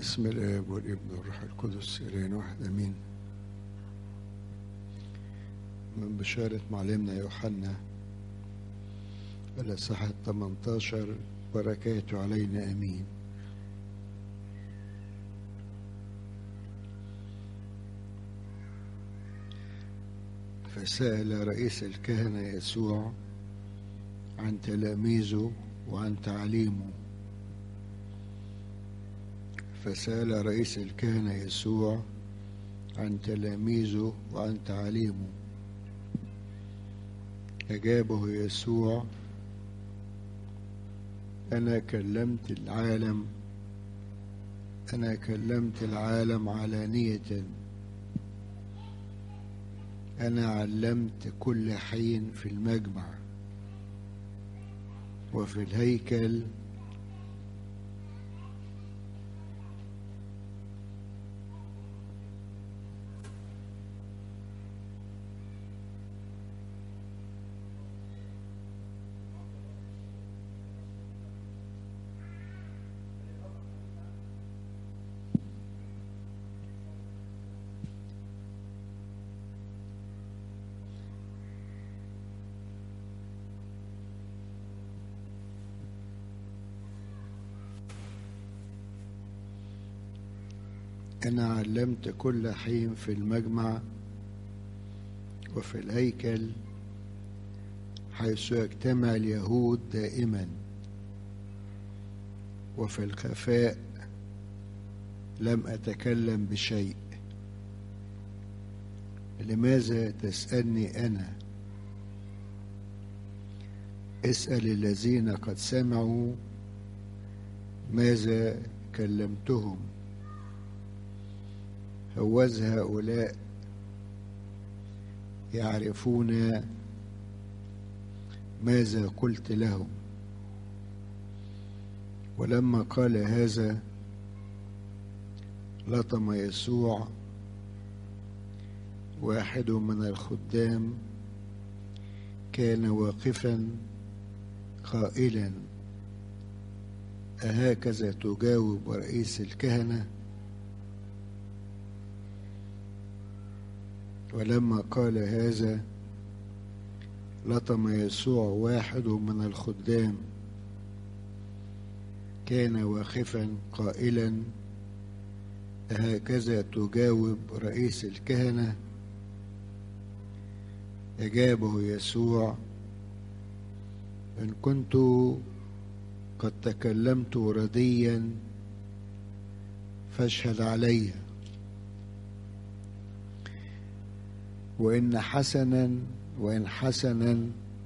بسم الاب والابن والروح القدس الين واحد امين من بشارة معلمنا يوحنا الإصحاح 18 بركاته علينا امين فسأل رئيس الكهنة يسوع عن تلاميذه وعن تعليمه فسأل رئيس الكهنة يسوع عن تلاميذه وعن تعليمه أجابه يسوع أنا كلمت العالم أنا كلمت العالم علانية أنا علمت كل حين في المجمع وفي الهيكل أنا علمت كل حين في المجمع وفي الهيكل حيث يجتمع اليهود دائما وفي الخفاء لم أتكلم بشيء لماذا تسألني أنا اسأل الذين قد سمعوا ماذا كلمتهم هوذ هؤلاء يعرفون ماذا قلت لهم ولما قال هذا لطم يسوع واحد من الخدام كان واقفا قائلا أهكذا تجاوب رئيس الكهنه ولما قال هذا لطم يسوع واحد من الخدام كان واقفا قائلا هكذا تجاوب رئيس الكهنة أجابه يسوع إن كنت قد تكلمت رديا فاشهد عليّ وإن حسنا وإن حسنا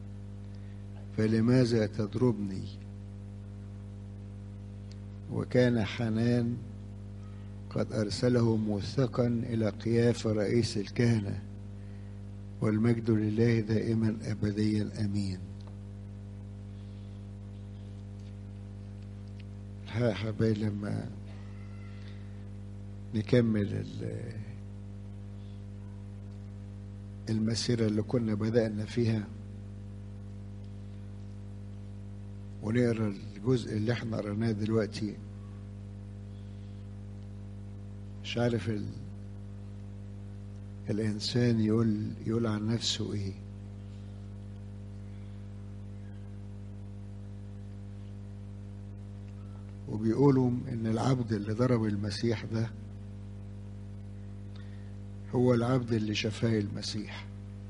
فلماذا تضربني وكان حنان قد أرسله موثقا إلى قياف رئيس الكهنة والمجد لله دائما أبديا أمين ها حبايبي لما نكمل المسيرة اللي كنا بدأنا فيها ونقرا الجزء اللي احنا قريناه دلوقتي مش عارف ال... الإنسان يقول يقول عن نفسه إيه وبيقولوا إن العبد اللي ضرب المسيح ده هو العبد اللي شفاه المسيح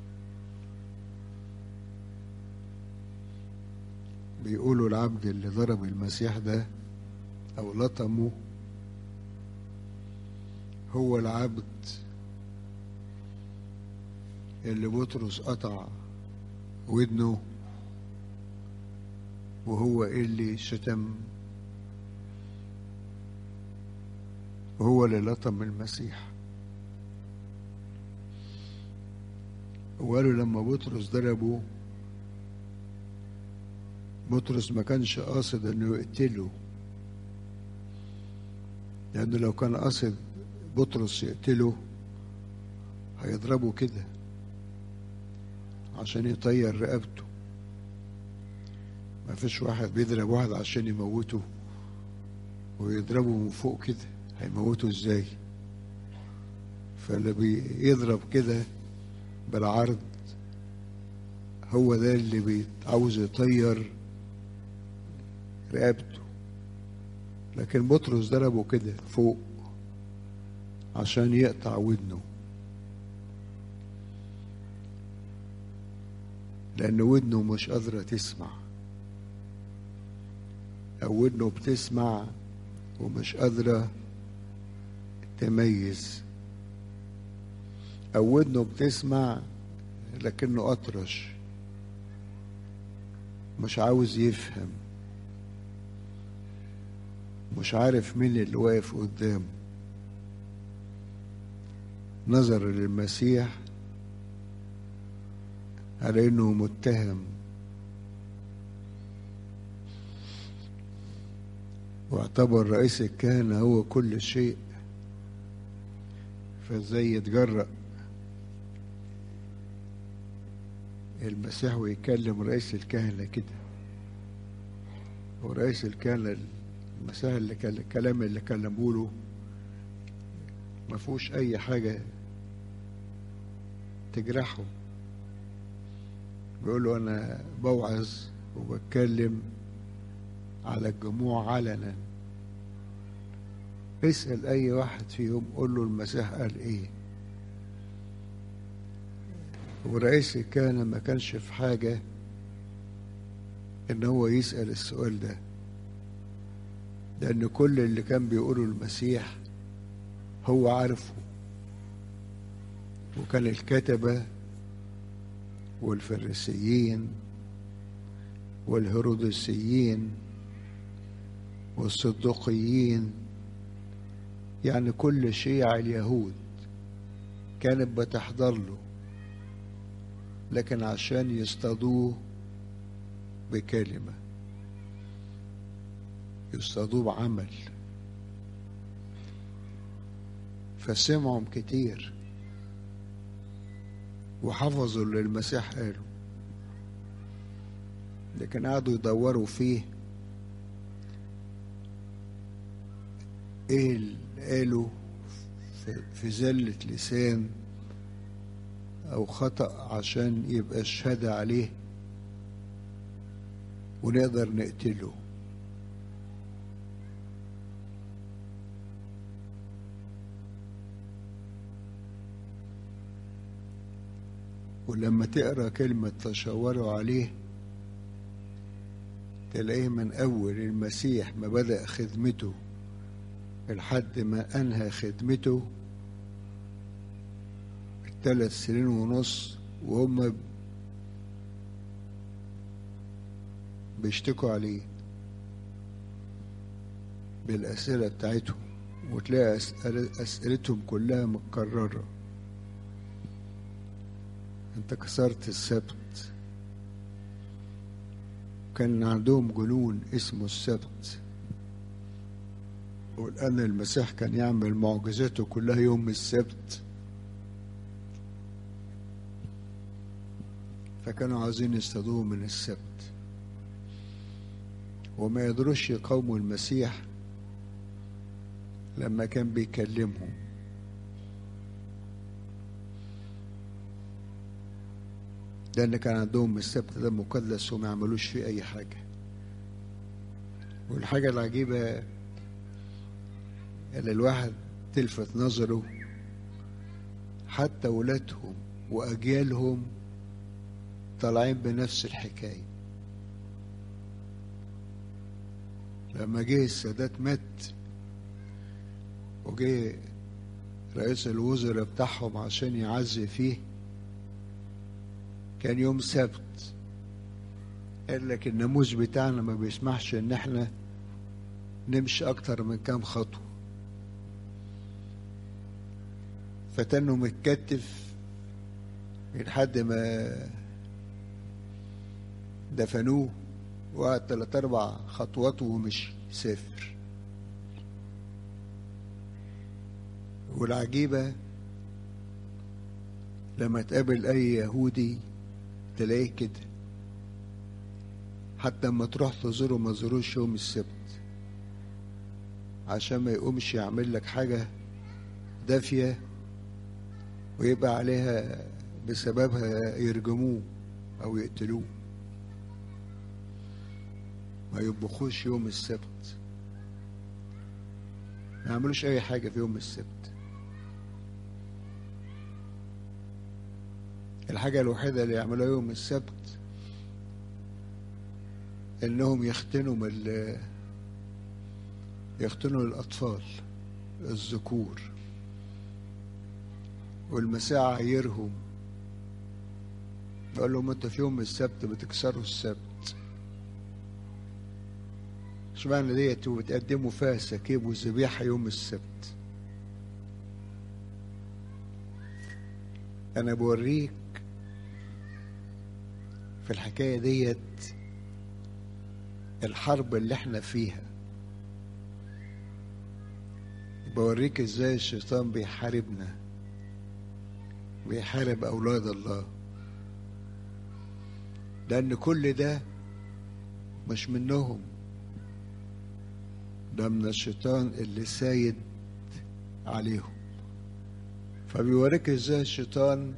بيقولوا العبد اللي ضرب المسيح ده او لطمه هو العبد اللي بطرس قطع ودنه وهو اللي شتم وهو اللي لطم المسيح وقالوا لما بطرس ضربه بطرس ما كانش قاصد انه يقتله لانه لو كان قاصد بطرس يقتله هيضربه كده عشان يطير رقبته ما فيش واحد بيضرب واحد عشان يموته ويضربه من فوق كده هيموتوا ازاي فاللي بيضرب كده بالعرض هو ده اللي عاوز يطير رقبته لكن بطرس ضربه كده فوق عشان يقطع ودنه لأن ودنه مش قادرة تسمع أو ودنه بتسمع ومش قادرة تميز أو ودنه بتسمع لكنه أطرش مش عاوز يفهم مش عارف مين اللي واقف قدامه نظر للمسيح على انه متهم واعتبر رئيس الكهنة هو كل شيء فازاي يتجرأ المسيح ويكلم رئيس الكهنة كده ورئيس الكهنة المسيح اللي كان الكلام اللي كلمه له ما فيهوش أي حاجة تجرحه بيقول له أنا بوعظ وبتكلم على الجموع علنا اسأل أي واحد فيهم قول له المسيح قال إيه ورئيس الكهنة ما كانش في حاجة إن هو يسأل السؤال ده لأن كل اللي كان بيقوله المسيح هو عارفه وكان الكتبة والفريسيين والهرودسيين والصدقيين يعني كل شيع اليهود كانت بتحضر له لكن عشان يصطادوه بكلمة يصطادوه بعمل فسمعهم كتير وحفظوا اللي المسيح قاله لكن قعدوا يدوروا فيه ايه اللي قاله في زلة لسان او خطأ عشان يبقى الشهادة عليه ونقدر نقتله ولما تقرا كلمة تشاوروا عليه تلاقيه من أول المسيح ما بدأ خدمته لحد ما أنهى خدمته الثلاث سنين ونص وهم بيشتكوا عليه بالأسئلة بتاعتهم وتلاقي أسئلتهم كلها متكررة انت كسرت السبت كان عندهم جنون اسمه السبت والآن المسيح كان يعمل معجزاته كلها يوم السبت فكانوا عاوزين يصطادوه من السبت وما يقدروش يقاوموا المسيح لما كان بيكلمهم لأن كان عندهم السبت ده مقدس وما يعملوش فيه أي حاجة والحاجة العجيبة اللي الواحد تلفت نظره حتى ولادهم وأجيالهم طالعين بنفس الحكاية لما جه السادات مات وجه رئيس الوزراء بتاعهم عشان يعزي فيه كان يوم سبت قال لك الناموس بتاعنا ما بيسمحش ان احنا نمشي اكتر من كام خطوه فتنه متكتف لحد ما دفنوه وقعد تلات اربع خطوات ومشي سافر والعجيبة لما تقابل أي يهودي تلاقيه كده حتى لما تروح تزوره ما تزوروش يوم السبت عشان ما يقومش يعمل لك حاجة دافية ويبقى عليها بسببها يرجموه أو يقتلوه ما يطبخوش يوم السبت ما يعملوش أي حاجة في يوم السبت الحاجة الوحيدة اللي يعملوها يوم السبت إنهم يختنوا من يختنوا الأطفال الذكور والمساء عايرهم يقول لهم انت في يوم السبت بتكسروا السبت اشمعنى ديت وبتقدموا فيها سكيب وذبيحه يوم السبت انا بوريك في الحكايه ديت الحرب اللي احنا فيها بوريك ازاي الشيطان بيحاربنا بيحارب اولاد الله لان كل ده مش منهم ده من الشيطان اللي سايد عليهم فبيوريك ازاي الشيطان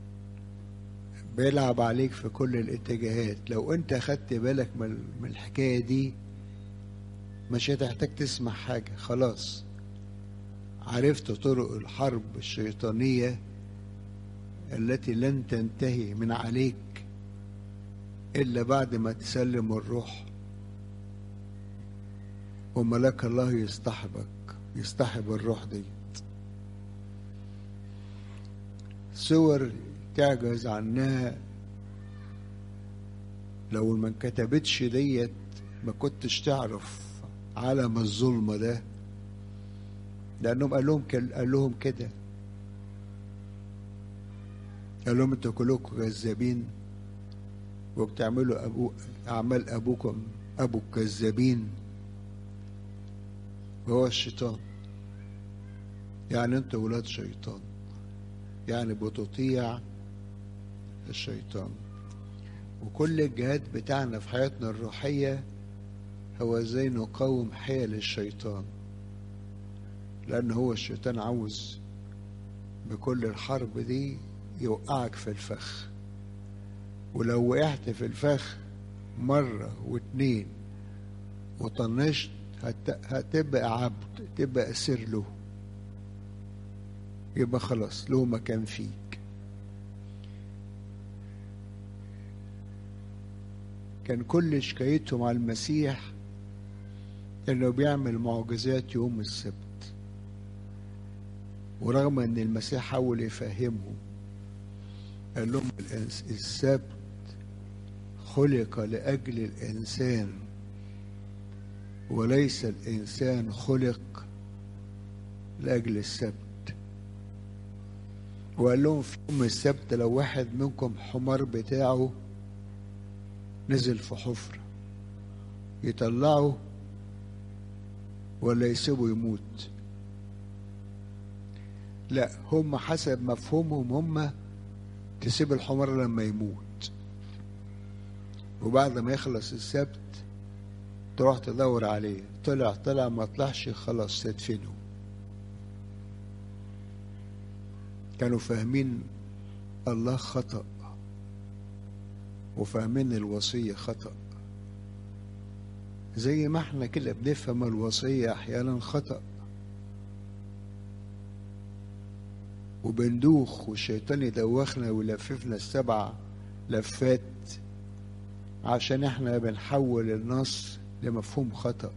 بيلعب عليك في كل الاتجاهات لو انت خدت بالك من الحكايه دي مش هتحتاج تسمع حاجه خلاص عرفت طرق الحرب الشيطانيه التي لن تنتهي من عليك إلا بعد ما تسلم الروح وملاك الله يصطحبك يصطحب الروح دي صور تعجز عنها لو ما انكتبتش ديت ما كنتش تعرف عالم الظلمة ده لأنهم قال لهم قال لهم كده قال لهم انتوا كلكم كذابين وبتعملوا أبو أعمال أبوكم أبو الكذابين وهو الشيطان يعني أنتوا ولاد شيطان يعني بتطيع الشيطان وكل الجهاد بتاعنا في حياتنا الروحية هو ازاي نقاوم حيل الشيطان لأن هو الشيطان عاوز بكل الحرب دي يوقعك في الفخ ولو وقعت في الفخ مرة واتنين وطنشت هتبقى عبد تبقى أسير له يبقى خلاص له مكان فيك كان كل شكايتهم على المسيح انه بيعمل معجزات يوم السبت ورغم ان المسيح حاول يفهمهم قال لهم السبت خلق لأجل الإنسان وليس الإنسان خلق لأجل السبت وقال لهم في يوم السبت لو واحد منكم حمار بتاعه نزل في حفرة يطلعه ولا يسيبه يموت لا هم حسب مفهومهم هم تسيب الحمار لما يموت وبعد ما يخلص السبت تروح تدور عليه طلع طلع ما طلعش خلاص تدفنه كانوا فاهمين الله خطأ وفاهمين الوصية خطأ زي ما احنا كده بنفهم الوصية أحيانا خطأ وبندوخ والشيطان يدوخنا ويلففنا السبع لفات عشان احنا بنحول النص لمفهوم خطأ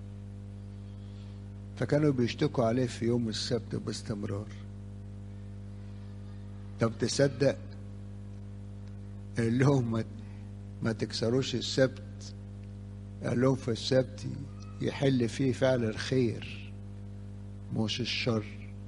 فكانوا بيشتكوا عليه في يوم السبت باستمرار طب تصدق قال لهم ما, ما تكسروش السبت قال لهم في السبت يحل فيه فعل الخير مش الشر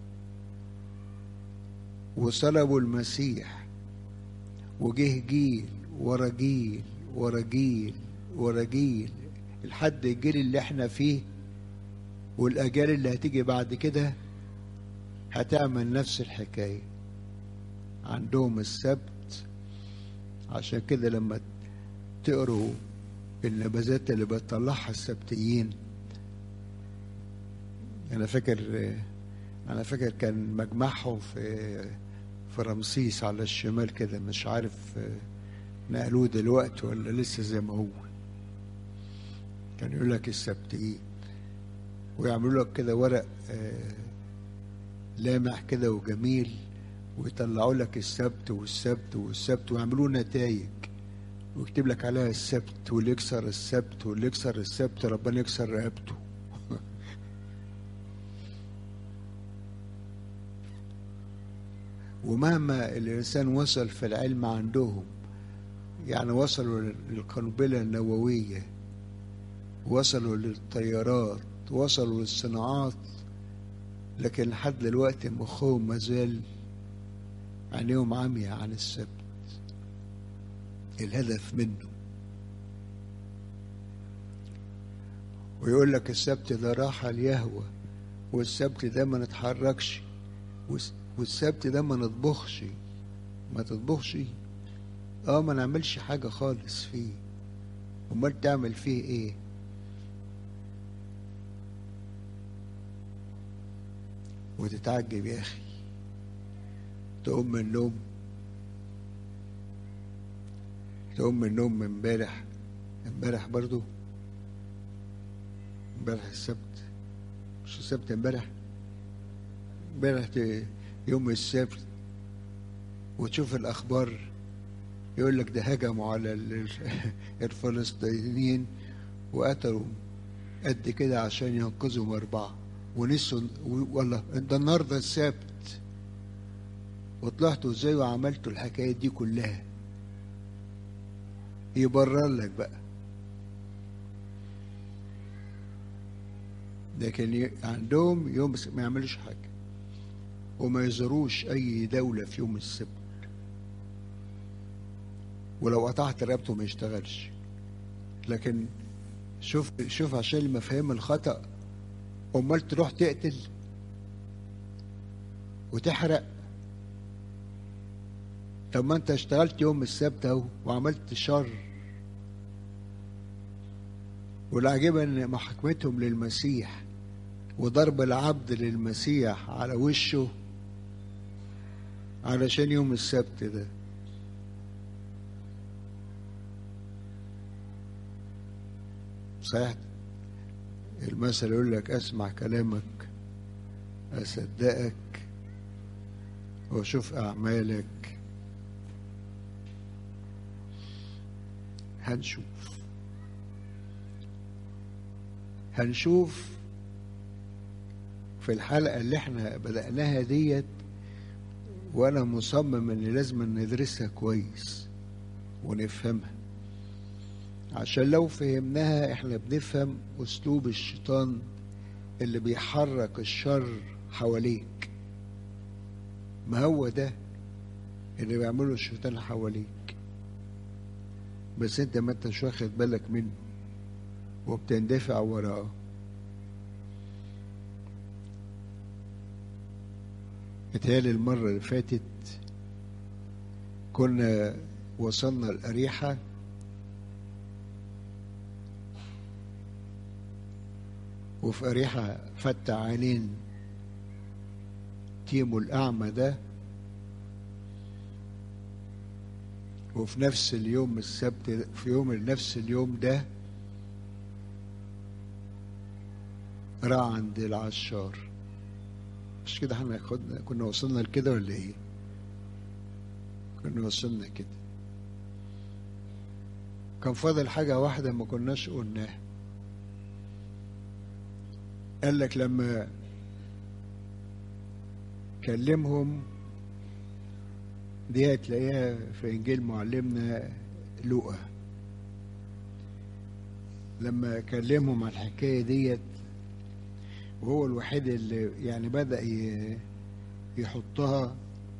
وصلبوا المسيح وجه جيل ورا جيل ورا جيل ورا جيل لحد الجيل اللي احنا فيه والاجيال اللي هتيجي بعد كده هتعمل نفس الحكايه عندهم السبت عشان كده لما تقروا النبذات اللي بتطلعها السبتيين انا فاكر انا فاكر كان مجمعهم في في رمسيس على الشمال كده مش عارف نقلوه دلوقتي ولا لسه زي ما هو كان يقول لك السبت ايه ويعملوا لك كده ورق آه لامع كده وجميل ويطلعوا لك السبت والسبت والسبت ويعملوا نتائج ويكتب لك عليها السبت واللي يكسر السبت واللي يكسر السبت ربنا يكسر رقبته ومهما الإنسان وصل في العلم عندهم يعني وصلوا للقنبلة النووية وصلوا للطيارات وصلوا للصناعات لكن لحد دلوقتي مخهم مازال عينيهم عامية عن السبت الهدف منه ويقول لك السبت ده راحة ليهوى والسبت ده ما نتحركش والسبت ده ما نطبخش ما تطبخش اه ما نعملش حاجة خالص فيه امال تعمل فيه ايه وتتعجب يا اخي تقوم من النوم تقوم من النوم من امبارح امبارح برضو امبارح السبت مش السبت امبارح امبارح يوم السبت وتشوف الاخبار يقول لك ده هجموا على الفلسطينيين وقتلوا قد كده عشان ينقذهم اربعه ونسوا والله ده النهارده السبت وطلعتوا ازاي وعملتوا الحكايه دي كلها يبرر لك بقى لكن عندهم يوم ما يعملوش حاجه وما يزوروش اي دوله في يوم السبت ولو قطعت رقبته ما يشتغلش لكن شوف شوف عشان المفاهيم الخطأ امال تروح تقتل وتحرق طب ما انت اشتغلت يوم السبت اهو وعملت شر والعجيبة ان محاكمتهم للمسيح وضرب العبد للمسيح على وشه علشان يوم السبت ده صحيح المثل يقول لك اسمع كلامك اصدقك واشوف اعمالك هنشوف هنشوف في الحلقة اللي احنا بدأناها ديت وانا مصمم ان لازم ندرسها كويس ونفهمها عشان لو فهمناها احنا بنفهم اسلوب الشيطان اللي بيحرك الشر حواليك ما هو ده اللي بيعمله الشيطان حواليك بس انت ما انتش واخد بالك منه وبتندفع وراه متهيألي المرة اللي فاتت كنا وصلنا الأريحة وفي أريحة فتح عينين تيمو الأعمى ده وفي نفس اليوم السبت في يوم نفس اليوم ده راح عند العشار مش كده احنا خدنا كنا وصلنا لكده ولا ايه كنا وصلنا كده كان فاضل حاجة واحدة ما كناش قلناها قال لك لما كلمهم دي هتلاقيها في انجيل معلمنا لوقا لما كلمهم على الحكايه ديت وهو الوحيد اللي يعني بدا يحطها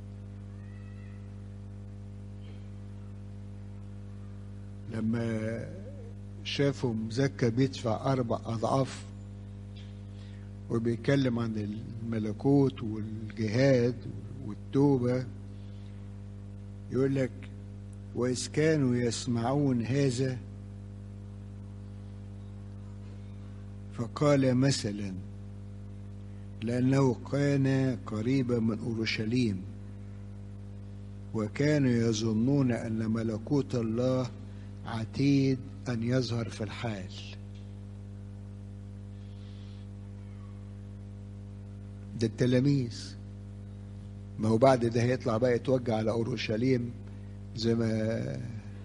لما شافوا مزكى بيدفع اربع اضعاف وبيتكلم عن الملكوت والجهاد والتوبه يقول لك وإذ كانوا يسمعون هذا فقال مثلا لأنه كان قريبا من أورشليم وكانوا يظنون أن ملكوت الله عتيد أن يظهر في الحال ده التلاميذ ما هو بعد ده هيطلع بقى يتوجه على أورشليم زي ما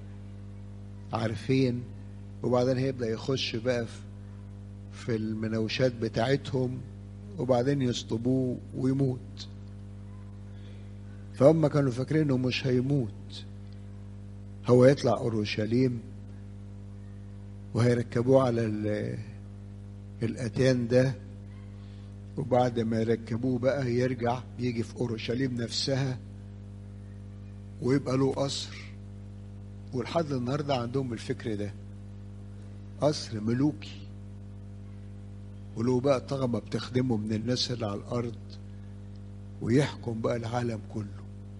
عارفين وبعدين هيبدأ يخش بقى في في المناوشات بتاعتهم وبعدين يصطبوه ويموت فهم كانوا فاكرين انه مش هيموت هو يطلع اورشليم وهيركبوه على الاتان ده وبعد ما يركبوه بقى يرجع يجي في اورشليم نفسها ويبقى له قصر ولحد النهارده عندهم الفكر ده قصر ملوكي ولو بقى طغمة بتخدمه من الناس اللي على الأرض ويحكم بقى العالم كله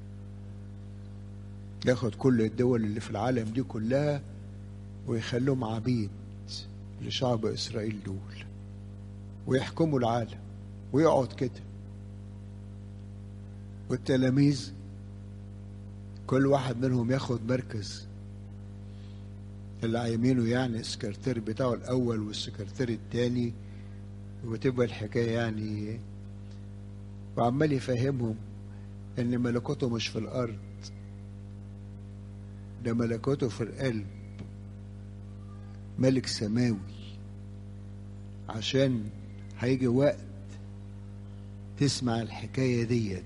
ياخد كل الدول اللي في العالم دي كلها ويخليهم عبيد لشعب إسرائيل دول ويحكموا العالم ويقعد كده والتلاميذ كل واحد منهم ياخد مركز اللي على يمينه يعني السكرتير بتاعه الأول والسكرتير التاني وتبقى الحكاية يعني وعمال يفهمهم إن ملكوته مش في الأرض ده ملكوته في القلب ملك سماوي عشان هيجي وقت تسمع الحكاية ديت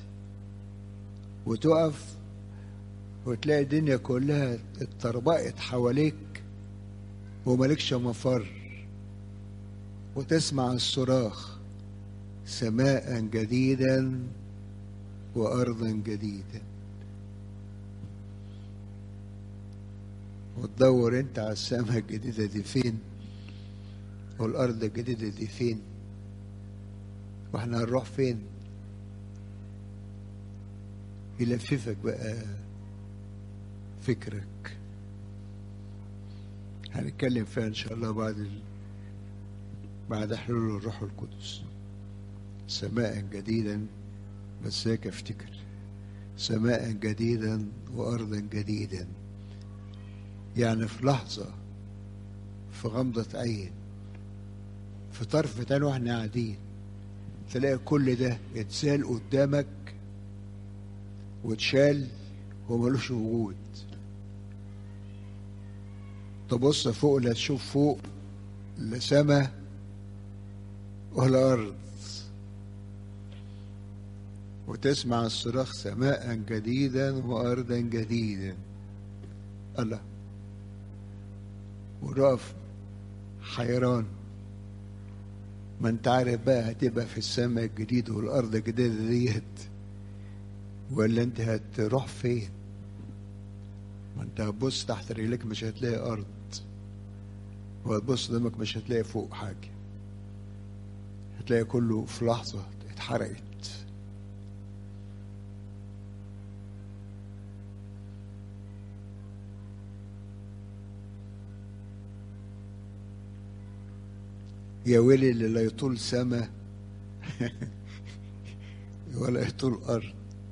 وتقف وتلاقي الدنيا كلها اتطربقت حواليك وملكش مفر وتسمع الصراخ سماء جديدا وارضا جديدا وتدور انت على السماء الجديده دي فين والارض الجديده دي فين واحنا هنروح فين يلففك بقى فكرك هنتكلم فيها ان شاء الله بعد ال... بعد حلول الروح القدس سماء جديدا بس هيك افتكر سماء جديدا وارضا جديدا يعني في لحظة في غمضة عين في طرف عين واحنا قاعدين تلاقي كل ده اتزال قدامك واتشال وملوش وجود تبص فوق لا تشوف فوق لا سما ولا أرض وتسمع الصراخ سماء جديدا وأرضا جديدا الله ونقف حيران ما انت عارف بقى هتبقى في السماء الجديد والأرض الجديدة ديت ولا انت هتروح فين ما انت هتبص تحت رجلك مش هتلاقي أرض وهتبص قدامك مش هتلاقي فوق حاجة هتلاقي كله في لحظة اتحرقت يا ويلي اللي لا يطول سما ولا يطول أرض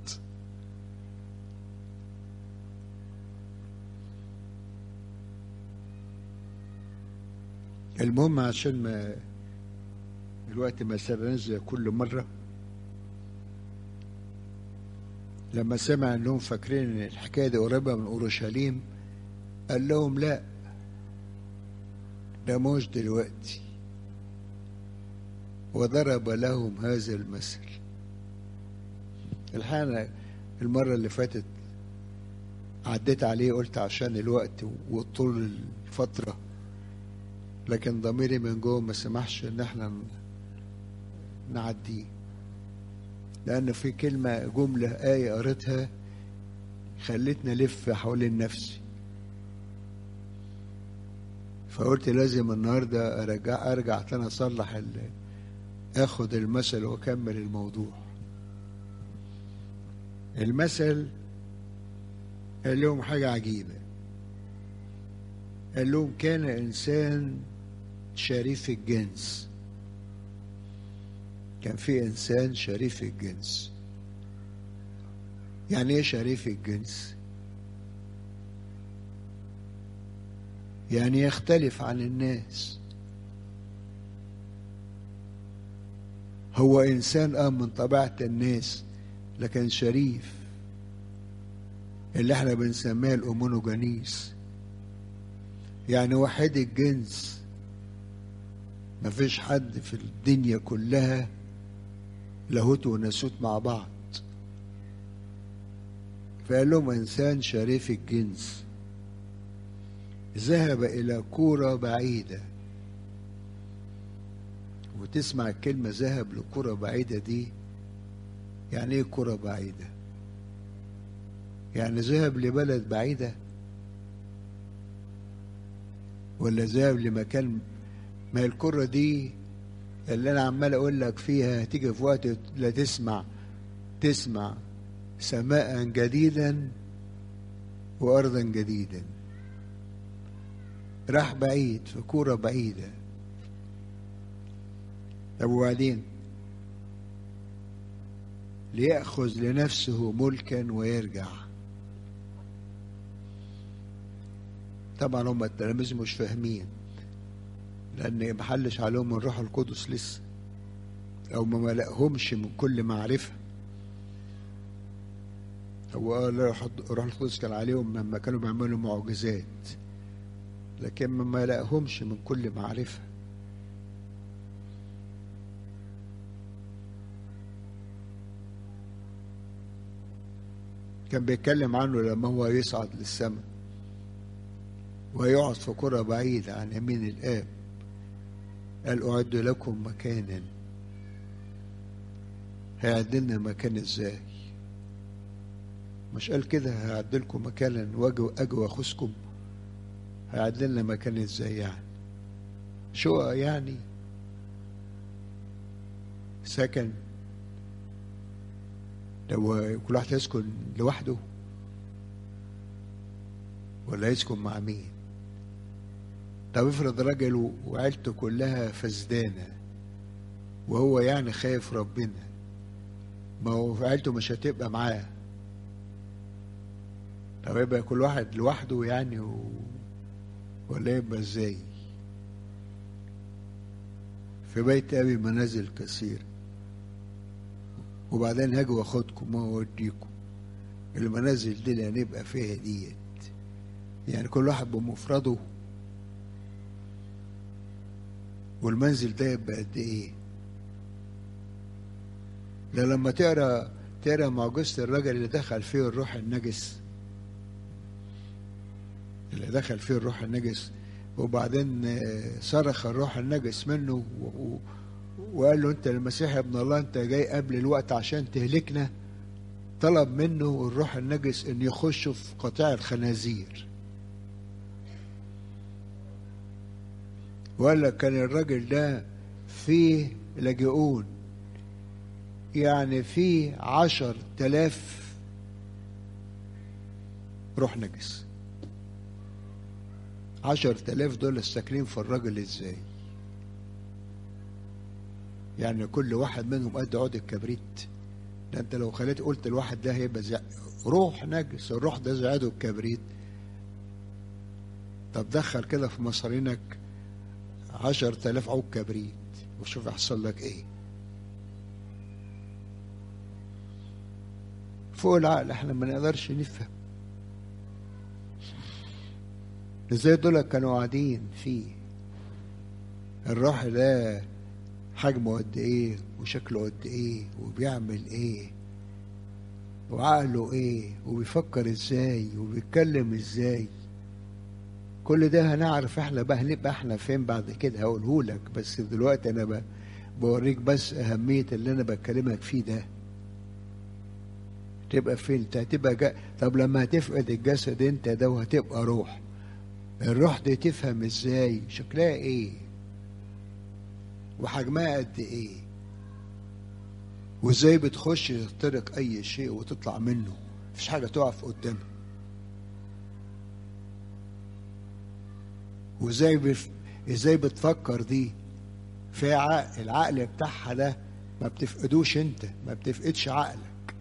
المهم عشان ما الوقت ما سرناش زي كل مرة لما سمع انهم فاكرين ان الحكاية دي قريبة من اورشليم قال لهم لا ده مش دلوقتي وضرب لهم هذا المثل الحقيقة المرة اللي فاتت عديت عليه قلت عشان الوقت وطول الفترة لكن ضميري من جوه ما سمحش ان احنا نعديه لان في كلمة جملة آية قريتها خلتني الف حوالين نفسي فقلت لازم النهارده ارجع ارجع تاني اصلح اخد المثل واكمل الموضوع المثل قال لهم حاجة عجيبة قال لهم كان إنسان شريف الجنس كان في انسان شريف الجنس يعني ايه شريف الجنس يعني يختلف عن الناس هو انسان اه من طبيعه الناس لكن شريف اللي احنا بنسميها الامونوجانيس يعني وحيد الجنس مفيش حد في الدنيا كلها لاهوت وناسوت مع بعض فقال لهم انسان شريف الجنس ذهب الى كوره بعيده وتسمع الكلمه ذهب لكوره بعيده دي يعني ايه كوره بعيده يعني ذهب لبلد بعيده ولا ذهب لمكان ما الكرة دي اللي أنا عمال أقول لك فيها هتيجي في وقت لا تسمع تسمع سماء جديدا وأرضا جديدا راح بعيد في كورة بعيدة طب وبعدين ليأخذ لنفسه ملكا ويرجع طبعا هم التلاميذ مش فاهمين لأن محلش عليهم الروح القدس لسه أو ما ملأهمش من كل معرفة هو قال الروح القدس كان عليهم لما كانوا بيعملوا معجزات لكن ما ملأهمش من كل معرفة كان بيتكلم عنه لما هو يصعد للسماء ويقعد في قرى بعيدة عن يمين الآب قال أعد لكم مكانا هيعد لنا مكان ازاي مش قال كده هيعد لكم مكانا واجي اجي واخذكم هيعد لنا مكان ازاي يعني شو يعني سكن لو كل واحد يسكن لوحده ولا يسكن مع مين طب افرض راجل وعيلته كلها فسدانة وهو يعني خايف ربنا ما هو عيلته مش هتبقى معاه طب يبقى كل واحد لوحده يعني و... ولا يبقى ازاي في بيت ابي منازل كثير وبعدين هاجي واخدكم واوديكم المنازل دي اللي هنبقى فيها ديت يعني كل واحد بمفرده والمنزل ده يبقى قد ايه ده لما تقرا تقرا معجزه الرجل اللي دخل فيه الروح النجس اللي دخل فيه الروح النجس وبعدين صرخ الروح النجس منه وقال له انت المسيح ابن الله انت جاي قبل الوقت عشان تهلكنا طلب منه الروح النجس ان يخش في قطاع الخنازير وقال لك كان الراجل ده فيه لاجئون يعني فيه عشر تلاف روح نجس عشر تلاف دول ساكنين في الراجل ازاي يعني كل واحد منهم قد عود الكبريت ده انت لو خليت قلت الواحد ده هيبقى زي روح نجس الروح ده زي عود الكبريت طب دخل كده في مصارينك عشر تلاف عود كبريت وشوف يحصل لك ايه فوق العقل احنا ما نقدرش نفهم ازاي دول كانوا قاعدين فيه الروح ده حجمه قد ايه وشكله قد ايه وبيعمل ايه وعقله ايه وبيفكر ازاي وبيتكلم ازاي كل ده هنعرف احنا بقى هنبقى احنا فين بعد كده هقوله لك بس دلوقتي انا بوريك بس اهميه اللي انا بكلمك فيه ده تبقى فين انت هتبقى جا... طب لما هتفقد الجسد انت ده وهتبقى روح الروح دي تفهم ازاي شكلها ايه وحجمها قد ايه وازاي بتخش تخترق اي شيء وتطلع منه مفيش حاجه تقف قدامها وازاي بف... ازاي بتفكر دي في عقل العقل بتاعها ده ما بتفقدوش انت ما بتفقدش عقلك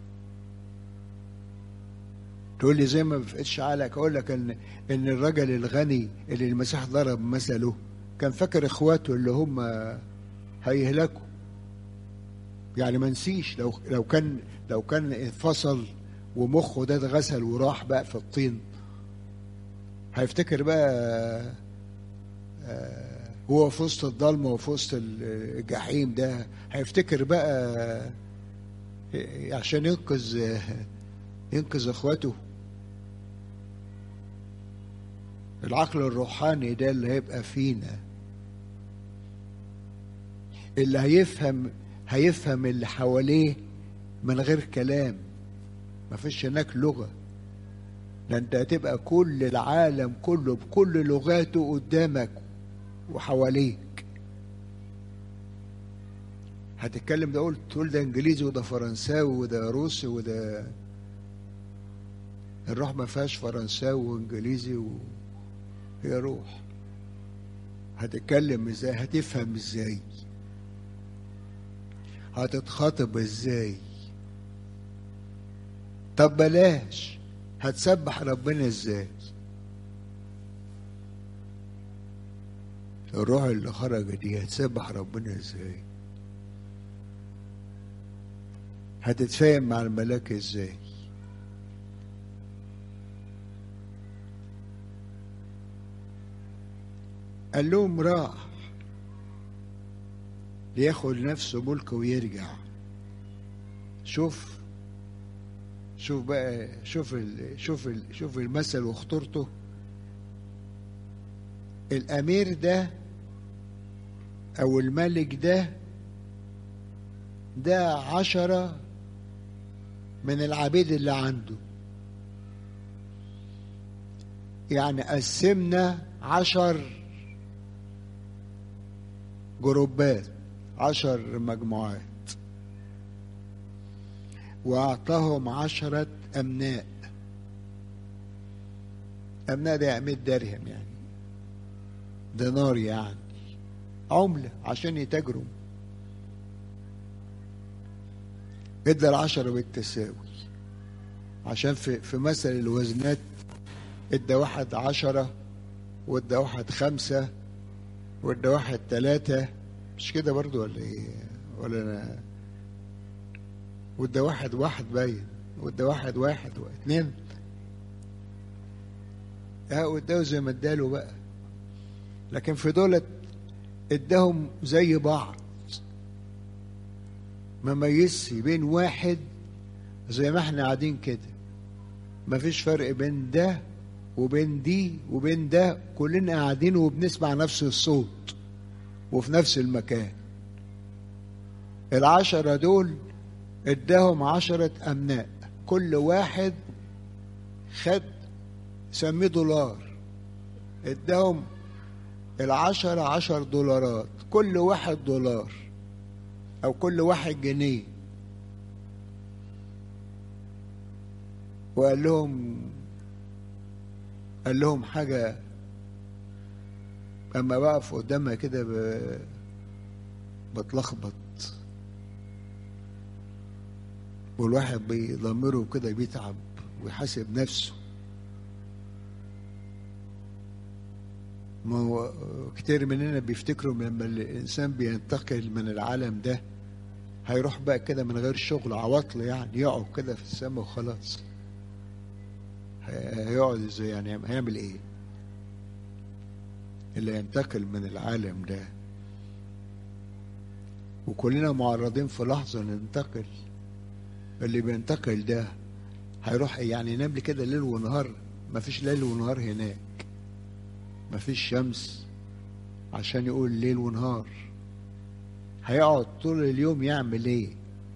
تقول لي زي ما بفقدش عقلك اقول لك ان ان الرجل الغني اللي المسيح ضرب مثله كان فاكر اخواته اللي هم هيهلكوا يعني ما نسيش لو لو كان لو كان انفصل ومخه ده اتغسل وراح بقى في الطين هيفتكر بقى آه، هو في وسط الضلمه وفي وسط الجحيم ده هيفتكر بقى عشان ينقذ ينقذ اخواته العقل الروحاني ده اللي هيبقى فينا اللي هيفهم هيفهم اللي حواليه من غير كلام مفيش هناك لغة ده انت هتبقى كل العالم كله بكل لغاته قدامك وحواليك هتتكلم ده قلت تقول ده انجليزي وده فرنساوي وده روسي وده الروح ما فيهاش فرنساوي وانجليزي و... هي روح هتتكلم ازاي هتفهم ازاي هتتخاطب ازاي طب بلاش هتسبح ربنا ازاي الروح اللي خرجت دي هتسبح ربنا ازاي هتتفاهم مع الملاك ازاي قال لهم راح لياخد نفسه ملك ويرجع شوف شوف بقى شوف ال شوف ال شوف المثل وخطورته الامير ده او الملك ده ده عشرة من العبيد اللي عنده يعني قسمنا عشر جروبات عشر مجموعات وأعطاهم عشرة أمناء أمناء ده مئة درهم يعني دينار يعني عملة عشان يتاجروا ادى العشرة بالتساوي عشان في في مثل الوزنات ادى واحد عشرة وادى واحد خمسة وادى واحد ثلاثة مش كده برضو ولا ايه ولا انا وادى واحد واحد باين وادى واحد واحد واثنين اه واداه زي ما اداله بقى لكن في دولت اداهم زي بعض ما ميزش بين واحد زي ما احنا قاعدين كده مفيش فرق بين ده وبين دي وبين ده كلنا قاعدين وبنسمع نفس الصوت وفي نفس المكان العشرة دول اداهم عشرة أمناء كل واحد خد سميه دولار اداهم العشرة عشر دولارات كل واحد دولار أو كل واحد جنيه وقال لهم قال لهم حاجة أما بقف قدامها كده ب... بتلخبط والواحد بيضمره كده بيتعب ويحاسب نفسه ما هو كتير مننا بيفتكروا لما الإنسان بينتقل من العالم ده هيروح بقى كده من غير شغل عواطل يعني يقعد كده في السماء وخلاص هيقعد ازاي يعني هيعمل ايه اللي ينتقل من العالم ده وكلنا معرضين في لحظة ننتقل اللي بينتقل ده هيروح يعني ينام لي كده ليل ونهار مفيش ليل ونهار هناك مفيش شمس عشان يقول ليل ونهار هيقعد طول اليوم يعمل ايه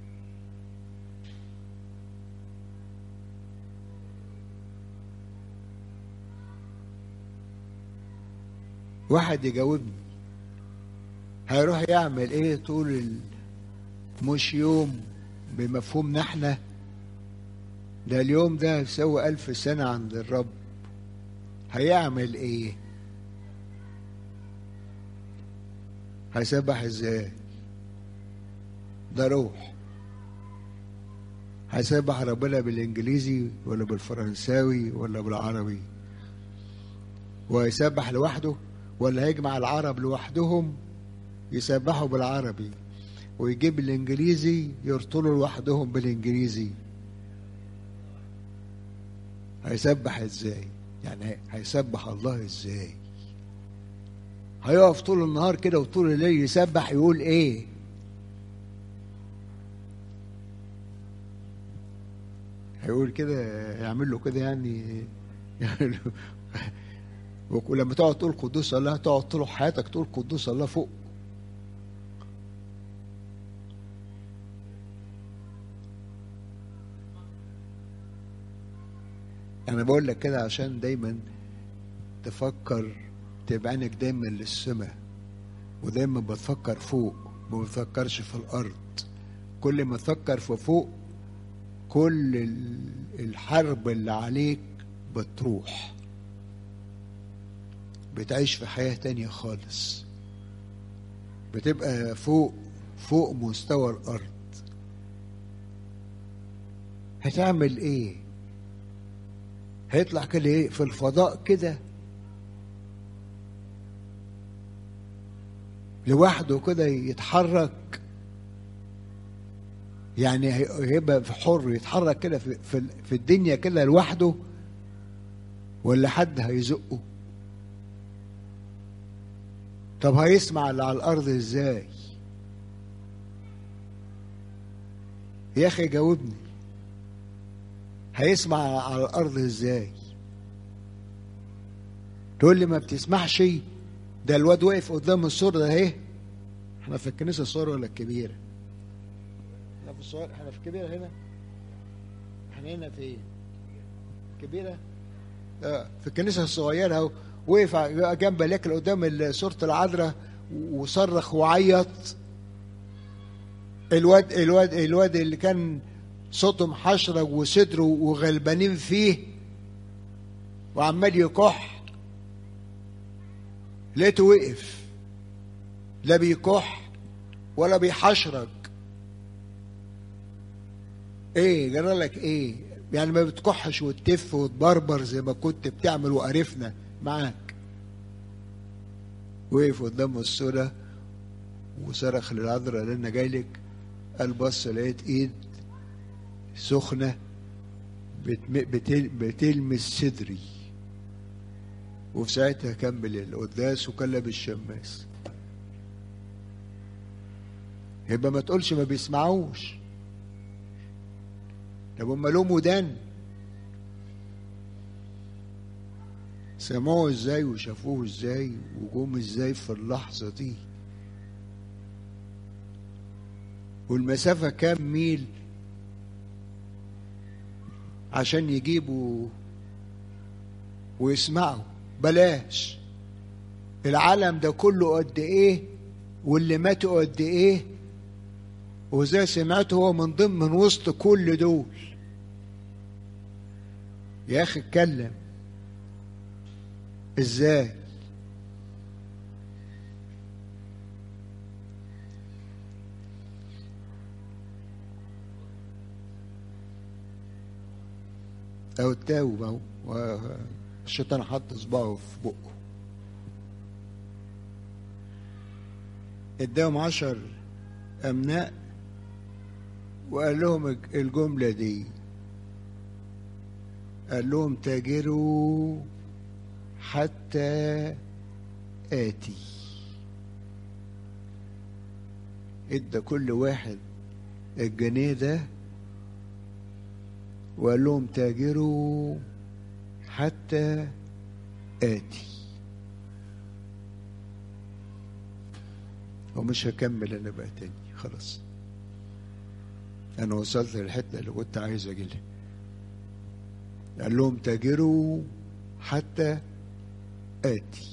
واحد يجاوبني هيروح يعمل ايه طول ال... مش يوم بمفهومنا احنا ده اليوم ده يسوي ألف سنة عند الرب هيعمل ايه هيسبح ازاي ده روح هيسبح ربنا بالانجليزي ولا بالفرنساوي ولا بالعربي وهيسبح لوحده ولا هيجمع العرب لوحدهم يسبحوا بالعربي ويجيب الانجليزي يرطلوا لوحدهم بالانجليزي هيسبح ازاي يعني هيسبح الله ازاي هيقف طول النهار كده وطول الليل يسبح يقول ايه هيقول كده يعمل له كده يعني يعني ولما تقعد تقول قدوس الله تقعد طول حياتك تقول قدوس الله فوق انا بقول لك كده عشان دايما تفكر تبقى عينك دايما للسماء ودايما بتفكر فوق ما بتفكرش في الارض كل ما تفكر في فوق كل الحرب اللي عليك بتروح بتعيش في حياة تانية خالص بتبقى فوق فوق مستوى الأرض هتعمل ايه هيطلع كده ايه في الفضاء كده لوحده كده يتحرك يعني هيبقى في حر يتحرك كده في, في, في الدنيا كده لوحده ولا حد هيزقه طب هيسمع اللي على الارض ازاي يا اخي جاوبني هيسمع على الارض ازاي تقول لي ما بتسمعش ده الواد واقف قدام السور ده اهي احنا في الكنيسه الصغيره ولا الكبيره احنا في الصغير احنا في الكبيره هنا احنا هنا في ايه كبيره اه في الكنيسه الصغيره اهو وقف جنب لكن قدام سوره العذراء وصرخ وعيط الواد الواد الواد اللي كان صوته محشرج وصدره وغلبانين فيه وعمال يكح لقيته وقف لا بيكح ولا بيحشرج ايه جرى لك ايه يعني ما بتكحش وتف وتبربر زي ما كنت بتعمل وقرفنا معاك وقف قدام السورة وصرخ للعذراء قال لنا جاي لك قال بص لقيت ايد سخنة بتل بتلمس صدري وفي ساعتها كمل القداس وكلم الشماس يبقى ما تقولش ما بيسمعوش طب هم لهم ودان سمعوه ازاي وشافوه ازاي وجوم ازاي في اللحظة دي والمسافة كام ميل عشان يجيبوا ويسمعوا بلاش العالم ده كله قد ايه واللي ماتوا قد ايه وزي سمعت هو من ضمن من وسط كل دول يا اخي اتكلم ازاي او التاوب اهو الشيطان حط صباعه في بقه اداهم عشر امناء وقال لهم الجملة دي قال لهم تاجروا حتى آتي ادى كل واحد الجنيه ده وقال لهم تاجروا حتى آتي ومش هكمل انا بقى تاني خلاص انا وصلت للحته اللي كنت عايز اجي لها قال لهم تاجروا حتى آتي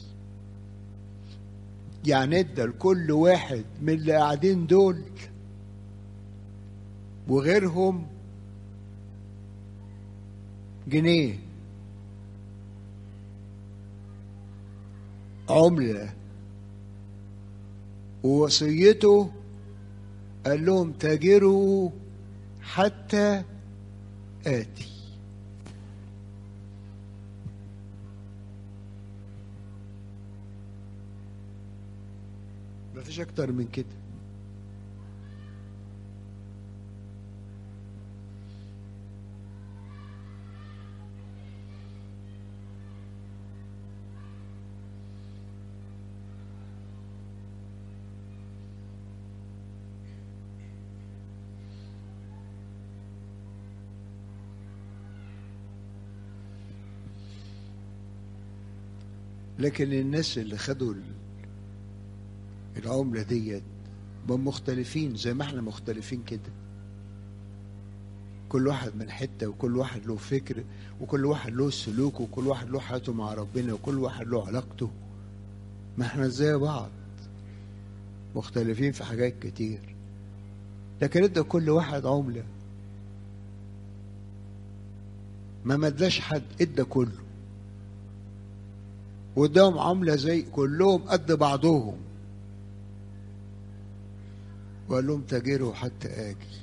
يعني ادى لكل واحد من اللي قاعدين دول وغيرهم جنيه عملة ووصيته قال لهم تاجروا حتى آتي مفيش أكتر من كده لكن الناس اللي خدوا العملة ديت هم مختلفين زي ما احنا مختلفين كده كل واحد من حتة وكل واحد له فكر وكل واحد له سلوك وكل واحد له حياته مع ربنا وكل واحد له علاقته ما احنا زي بعض مختلفين في حاجات كتير لكن ادى كل واحد عملة ما مداش حد ادى كله واداهم عملة زي كلهم قد بعضهم وقال لهم تاجروا حتى آجي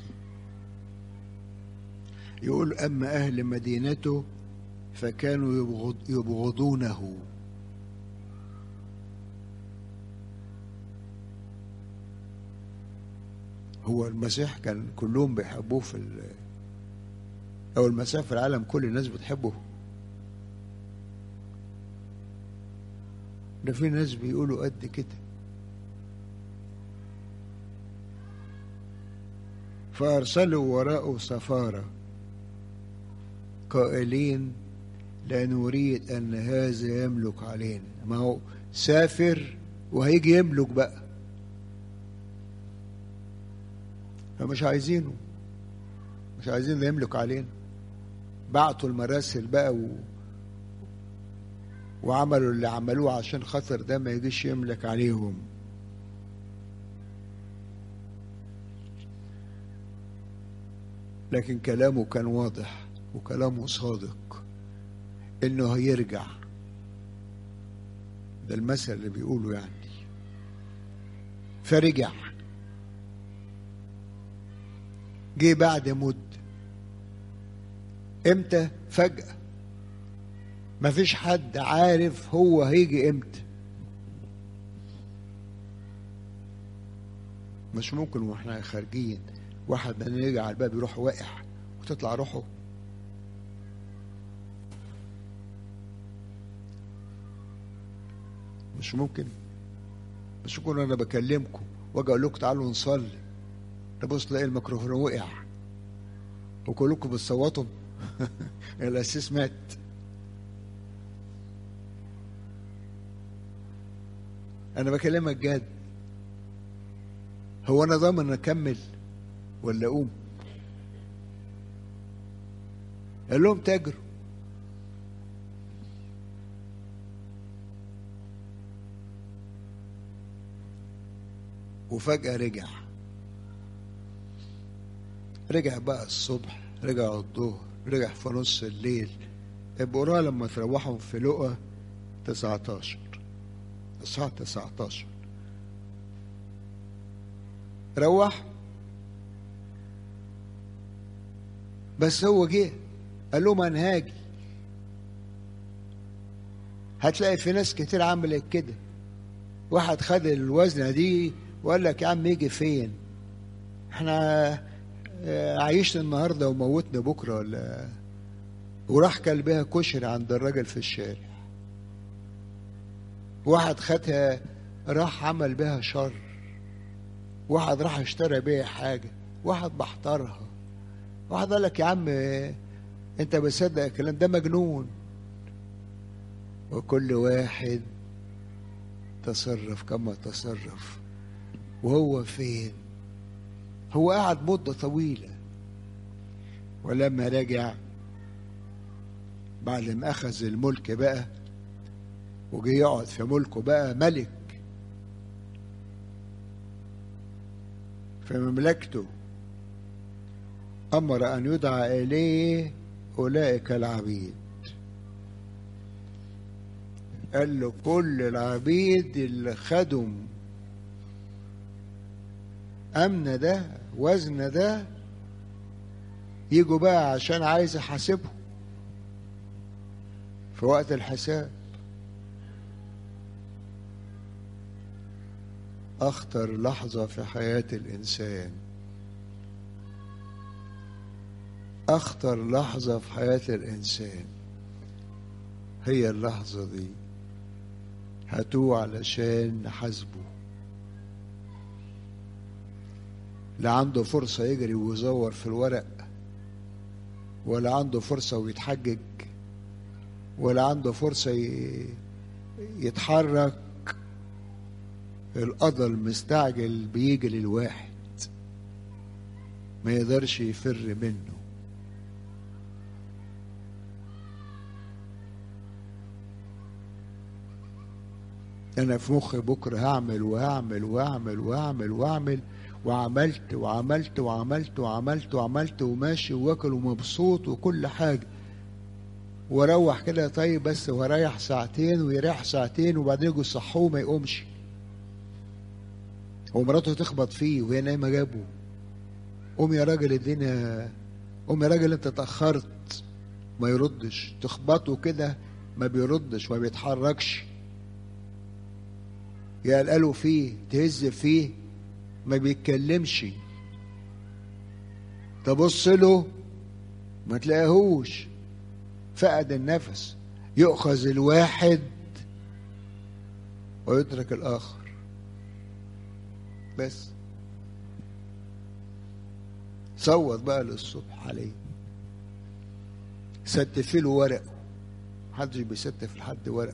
يقول أما أهل مدينته فكانوا يبغض يبغضونه هو المسيح كان كلهم بيحبوه في ال... أو المسيح في العالم كل الناس بتحبه ده في ناس بيقولوا قد كده فأرسلوا وراءه سفارة قائلين لا نريد أن هذا يملك علينا ما هو سافر وهيجي يملك بقى فمش عايزينه مش عايزين اللي يملك علينا بعتوا المراسل بقى و... وعملوا اللي عملوه عشان خاطر ده ما يجيش يملك عليهم لكن كلامه كان واضح وكلامه صادق انه هيرجع ده المثل اللي بيقوله يعني فرجع جه بعد مدة امتى فجأة مفيش حد عارف هو هيجي امتى مش ممكن واحنا خارجين واحد من يجي على الباب يروح واقع وتطلع روحه مش ممكن مش ممكن انا بكلمكم واجي اقول لكم تعالوا نصلي تبص تلاقي الميكروفون وقع وكلكم بتصوتوا الاساس مات انا بكلمك جد هو انا ضامن اكمل ولا اقوم قال لهم تاجروا وفجأة رجع رجع بقى الصبح رجع الظهر رجع في نص الليل ابقوا لما تروحوا في لقا 19 الساعة 19 روح بس هو جه قال لهم انا هاجي هتلاقي في ناس كتير عملت كده واحد خد الوزنه دي وقال لك يا عم يجي فين احنا عايشنا النهارده وموتنا بكره ولا وراح كل بيها كشري عند الراجل في الشارع واحد خدها راح عمل بها شر واحد راح اشترى بيها حاجه واحد بحترها واحد قال لك يا عم انت بتصدق الكلام ده مجنون وكل واحد تصرف كما تصرف وهو فين هو قعد مدة طويلة ولما رجع بعد ما أخذ الملك بقى وجي يقعد في ملكه بقى ملك في مملكته أمر أن يدعى إليه أولئك العبيد قال له كل العبيد اللي خدوا أمن ده وزن ده يجوا بقى عشان عايز أحاسبهم في وقت الحساب أخطر لحظة في حياة الإنسان أخطر لحظة في حياة الإنسان هي اللحظة دي هاتوه علشان نحاسبه لا عنده فرصة يجري ويزور في الورق ولا عنده فرصة ويتحجج ولا عنده فرصة يتحرك القضى المستعجل بيجي للواحد ما يقدرش يفر منه انا في مخي بكره هعمل وهعمل وهعمل وهعمل وهعمل وعملت وعملت وعملت وعملت وعملت وماشي واكل ومبسوط وكل حاجه واروح كده طيب بس واريح ساعتين ويريح ساعتين وبعدين يجوا يصحوه ما يقومش ومراته تخبط فيه وهي نايمه جابه قوم يا راجل الدنيا قوم يا راجل انت اتاخرت ما يردش تخبطه كده ما بيردش ما بيتحركش يقلقلوا فيه تهز فيه ما بيتكلمش تبص له ما تلاقيهوش فقد النفس يؤخذ الواحد ويترك الآخر بس صوت بقى للصبح عليه ستفي له ورقه محدش بيستف لحد ورق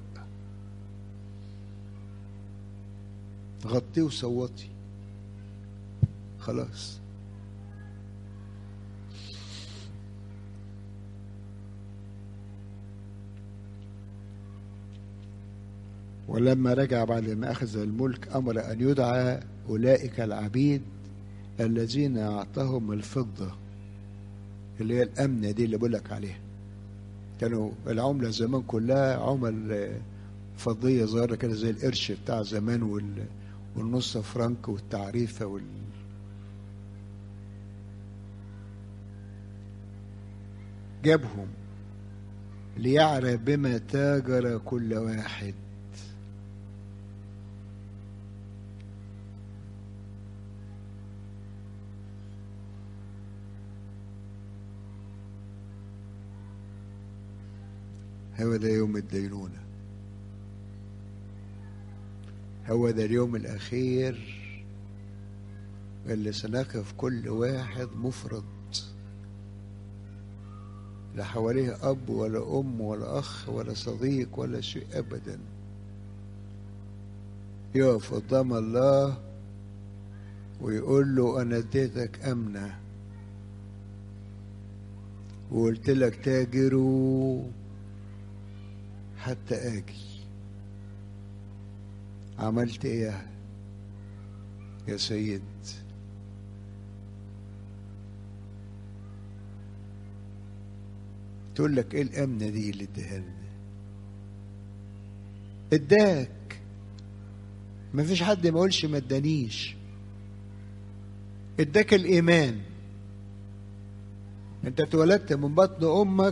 غطيه وصوتي خلاص ولما رجع بعد ما أخذ الملك أمر أن يدعى أولئك العبيد الذين أعطاهم الفضة اللي هي الأمنة دي اللي بقولك عليها كانوا العملة زمان كلها عمل فضية صغيرة كده زي القرش بتاع زمان وال والنص فرنك والتعريفة وال جابهم ليعرف بما تاجر كل واحد هو ده يوم الدينونة هو ده اليوم الأخير اللي سنقف كل واحد مفرد لا حواليه أب ولا أم ولا أخ ولا صديق ولا شيء أبدا يقف قدام الله ويقول له أنا اديتك أمنة وقلت لك تاجروا حتى آجي عملت إيه يا سيد تقول لك ايه الامنه دي اللي اديها لنا اداك ما فيش حد ما يقولش ما ادانيش اداك الايمان انت اتولدت من بطن امك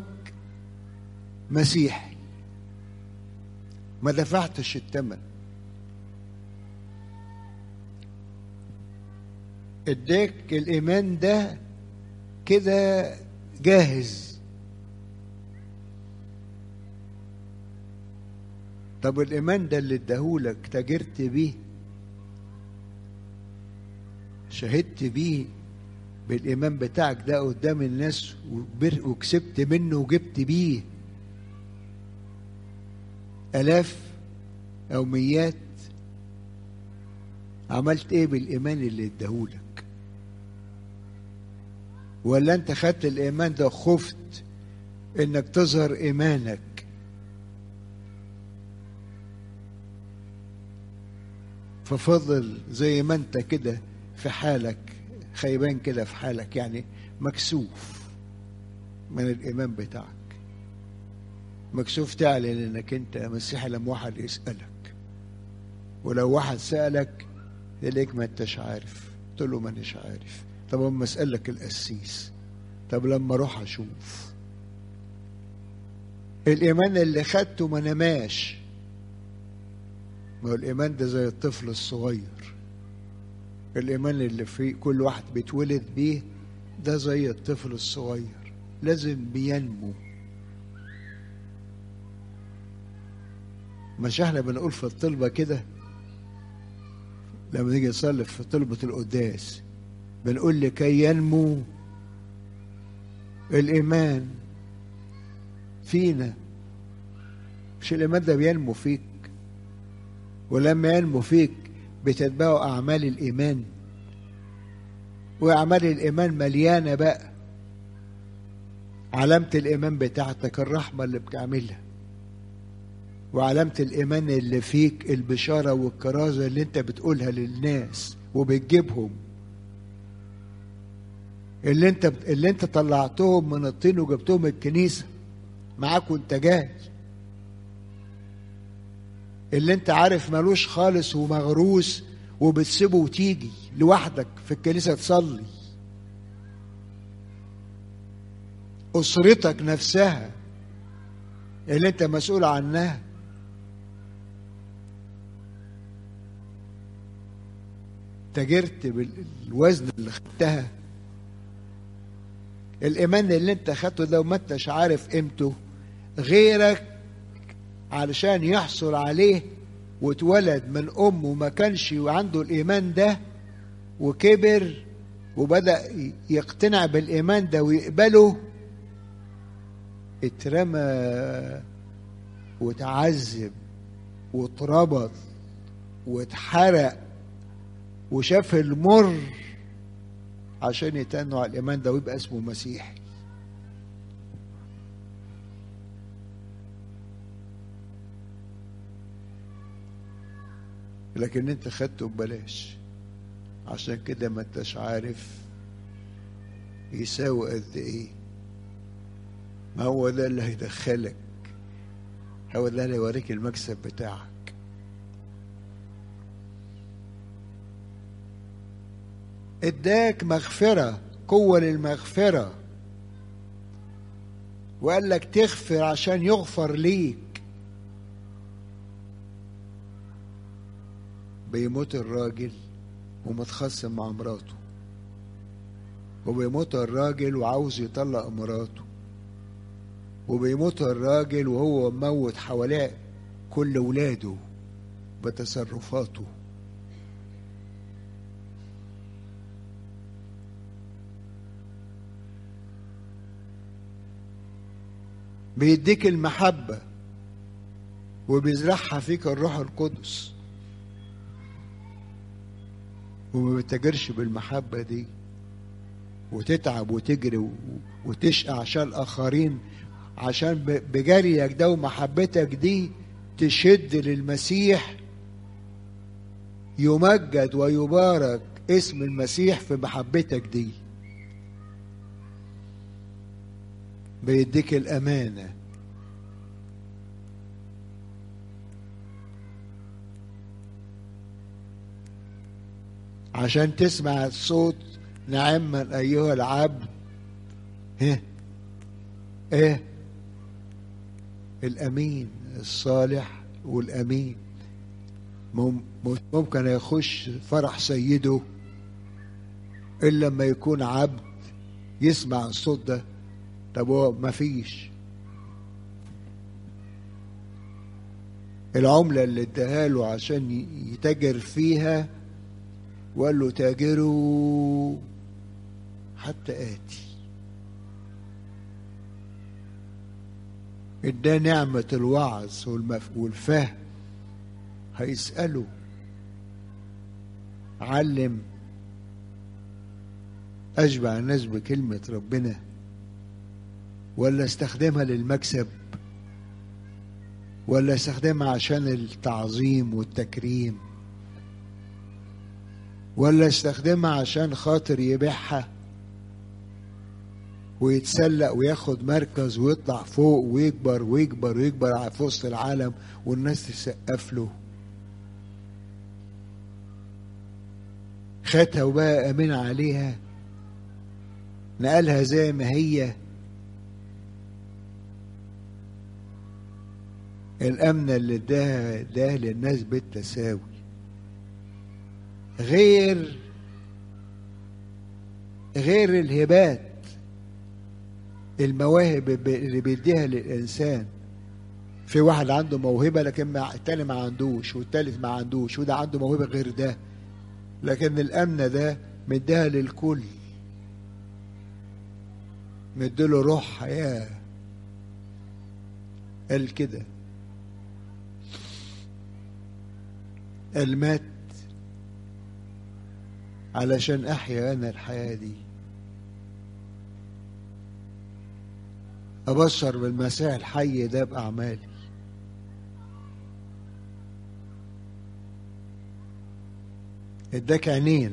مسيحي ما دفعتش الثمن اداك الايمان ده كده جاهز طب الايمان ده اللي اداهولك تاجرت بيه شهدت بيه بالايمان بتاعك ده قدام الناس وكسبت منه وجبت بيه الاف او ميات عملت ايه بالايمان اللي اداهولك ولا انت خدت الايمان ده خفت انك تظهر ايمانك ففضل زي ما انت كده في حالك خيبان كده في حالك يعني مكسوف من الايمان بتاعك مكسوف تعلن انك انت مسيحي لما واحد يسالك ولو واحد سالك يلاقيك ما انتش عارف قلت له مانيش عارف طب اما اسالك القسيس طب لما اروح اشوف الايمان اللي خدته ما نماش ما هو الايمان ده زي الطفل الصغير الايمان اللي في كل واحد بيتولد بيه ده زي الطفل الصغير لازم بينمو مش احنا بنقول في الطلبة كده لما نيجي نصلي في طلبة القداس بنقول لكي ينمو الإيمان فينا مش الإيمان ده بينمو فيك ولما ينمو فيك بتتبعه أعمال الإيمان وأعمال الإيمان مليانة بقى علامة الإيمان بتاعتك الرحمة اللي بتعملها وعلامة الإيمان اللي فيك البشارة والكرازة اللي أنت بتقولها للناس وبتجيبهم اللي أنت اللي أنت طلعتهم من الطين وجبتهم الكنيسة معاك وأنت جاهز اللي أنت عارف ملوش خالص ومغروس وبتسيبه وتيجي لوحدك في الكنيسة تصلي أسرتك نفسها اللي أنت مسؤول عنها تاجرت بالوزن اللي خدتها الايمان اللي انت خدته ده وما انتش عارف قيمته غيرك علشان يحصل عليه واتولد من امه ما كانش عنده الايمان ده وكبر وبدا يقتنع بالايمان ده ويقبله اترمى وتعذب واتربط واتحرق وشاف المر عشان يتنوا على الايمان ده ويبقى اسمه مسيحي لكن انت خدته ببلاش عشان كده ما انتش عارف يساوي قد ايه ما هو ده اللي هيدخلك هو ده اللي يوريك المكسب بتاعك اداك مغفرة قوة للمغفرة وقال لك تغفر عشان يغفر ليك بيموت الراجل ومتخصم مع مراته وبيموت الراجل وعاوز يطلق مراته وبيموت الراجل وهو موت حواليه كل ولاده بتصرفاته بيديك المحبة وبيزرعها فيك الروح القدس وما بتتاجرش بالمحبة دي وتتعب وتجري وتشقى عشان الآخرين عشان بجريك ده ومحبتك دي تشد للمسيح يمجد ويبارك اسم المسيح في محبتك دي بيديك الأمانة عشان تسمع الصوت نعما أيها العبد ها ايه الأمين الصالح والأمين ممكن يخش فرح سيده إلا لما يكون عبد يسمع الصوت ده طب هو ما فيش العملة اللي اداها له عشان يتاجر فيها وقال له تاجروا حتى آتي اداه نعمة الوعظ والفهم هيسأله علم أشبع الناس بكلمة ربنا ولا استخدمها للمكسب ولا استخدمها عشان التعظيم والتكريم ولا استخدمها عشان خاطر يبيعها ويتسلق وياخد مركز ويطلع فوق ويكبر ويكبر ويكبر في وسط العالم والناس تسقف له خدها وبقى امين عليها نقلها زي ما هي الامن اللي اداها اداها للناس بالتساوي غير غير الهبات المواهب اللي بيديها للإنسان في واحد عنده موهبة لكن مع التاني ما عندوش والتالت ما عندوش وده عنده موهبة غير ده لكن الأمن ده مديها للكل مديله روح حياة قال كده قال مات علشان أحيا أنا الحياة دي أبشر بالمسيح الحي ده بأعمالي اداك عينين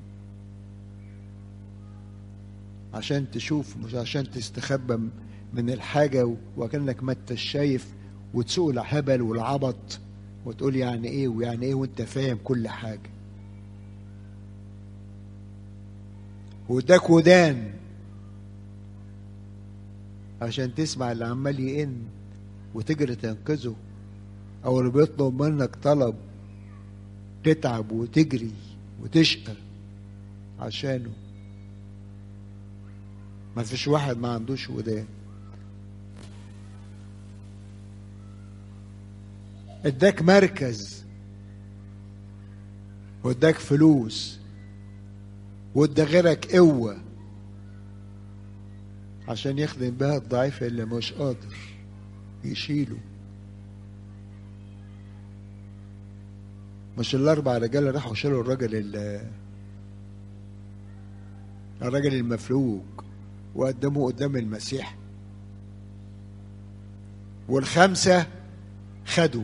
عشان تشوف مش عشان تستخبى من الحاجة وكأنك ما انتش شايف وتسوق الهبل والعبط وتقول يعني ايه ويعني ايه وانت فاهم كل حاجة واداك ودان عشان تسمع اللي عمال يئن وتجري تنقذه او اللي بيطلب منك طلب تتعب وتجري وتشقى عشانه ما فيش واحد ما عندوش ودان اداك مركز واداك فلوس وادى غيرك قوة عشان يخدم بها الضعيف اللي مش قادر يشيله مش الأربع رجالة راحوا شالوا الراجل ال الراجل المفلوج وقدموه قدام المسيح والخمسة خدوا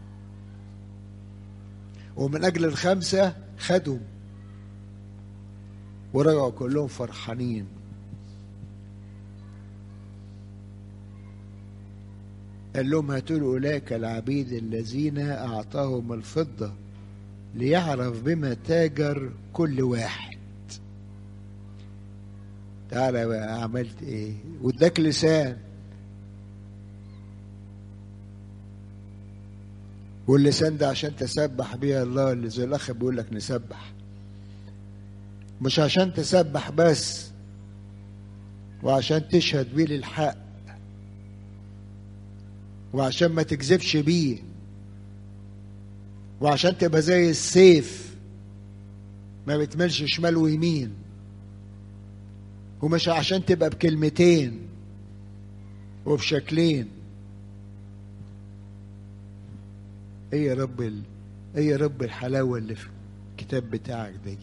ومن أجل الخمسة خدوا ورجعوا كلهم فرحانين قال لهم هاتوا أولئك العبيد الذين أعطاهم الفضة ليعرف بما تاجر كل واحد تعالى بقى عملت ايه واداك لسان واللسان ده عشان تسبح بيه الله اللي زي الاخ بيقول لك نسبح مش عشان تسبح بس وعشان تشهد بيه للحق وعشان ما تكذبش بيه وعشان تبقى زي السيف ما بتملش شمال ويمين ومش عشان تبقى بكلمتين وبشكلين ايه يا رب ال... ايه يا رب الحلاوة اللي في الكتاب بتاعك ديت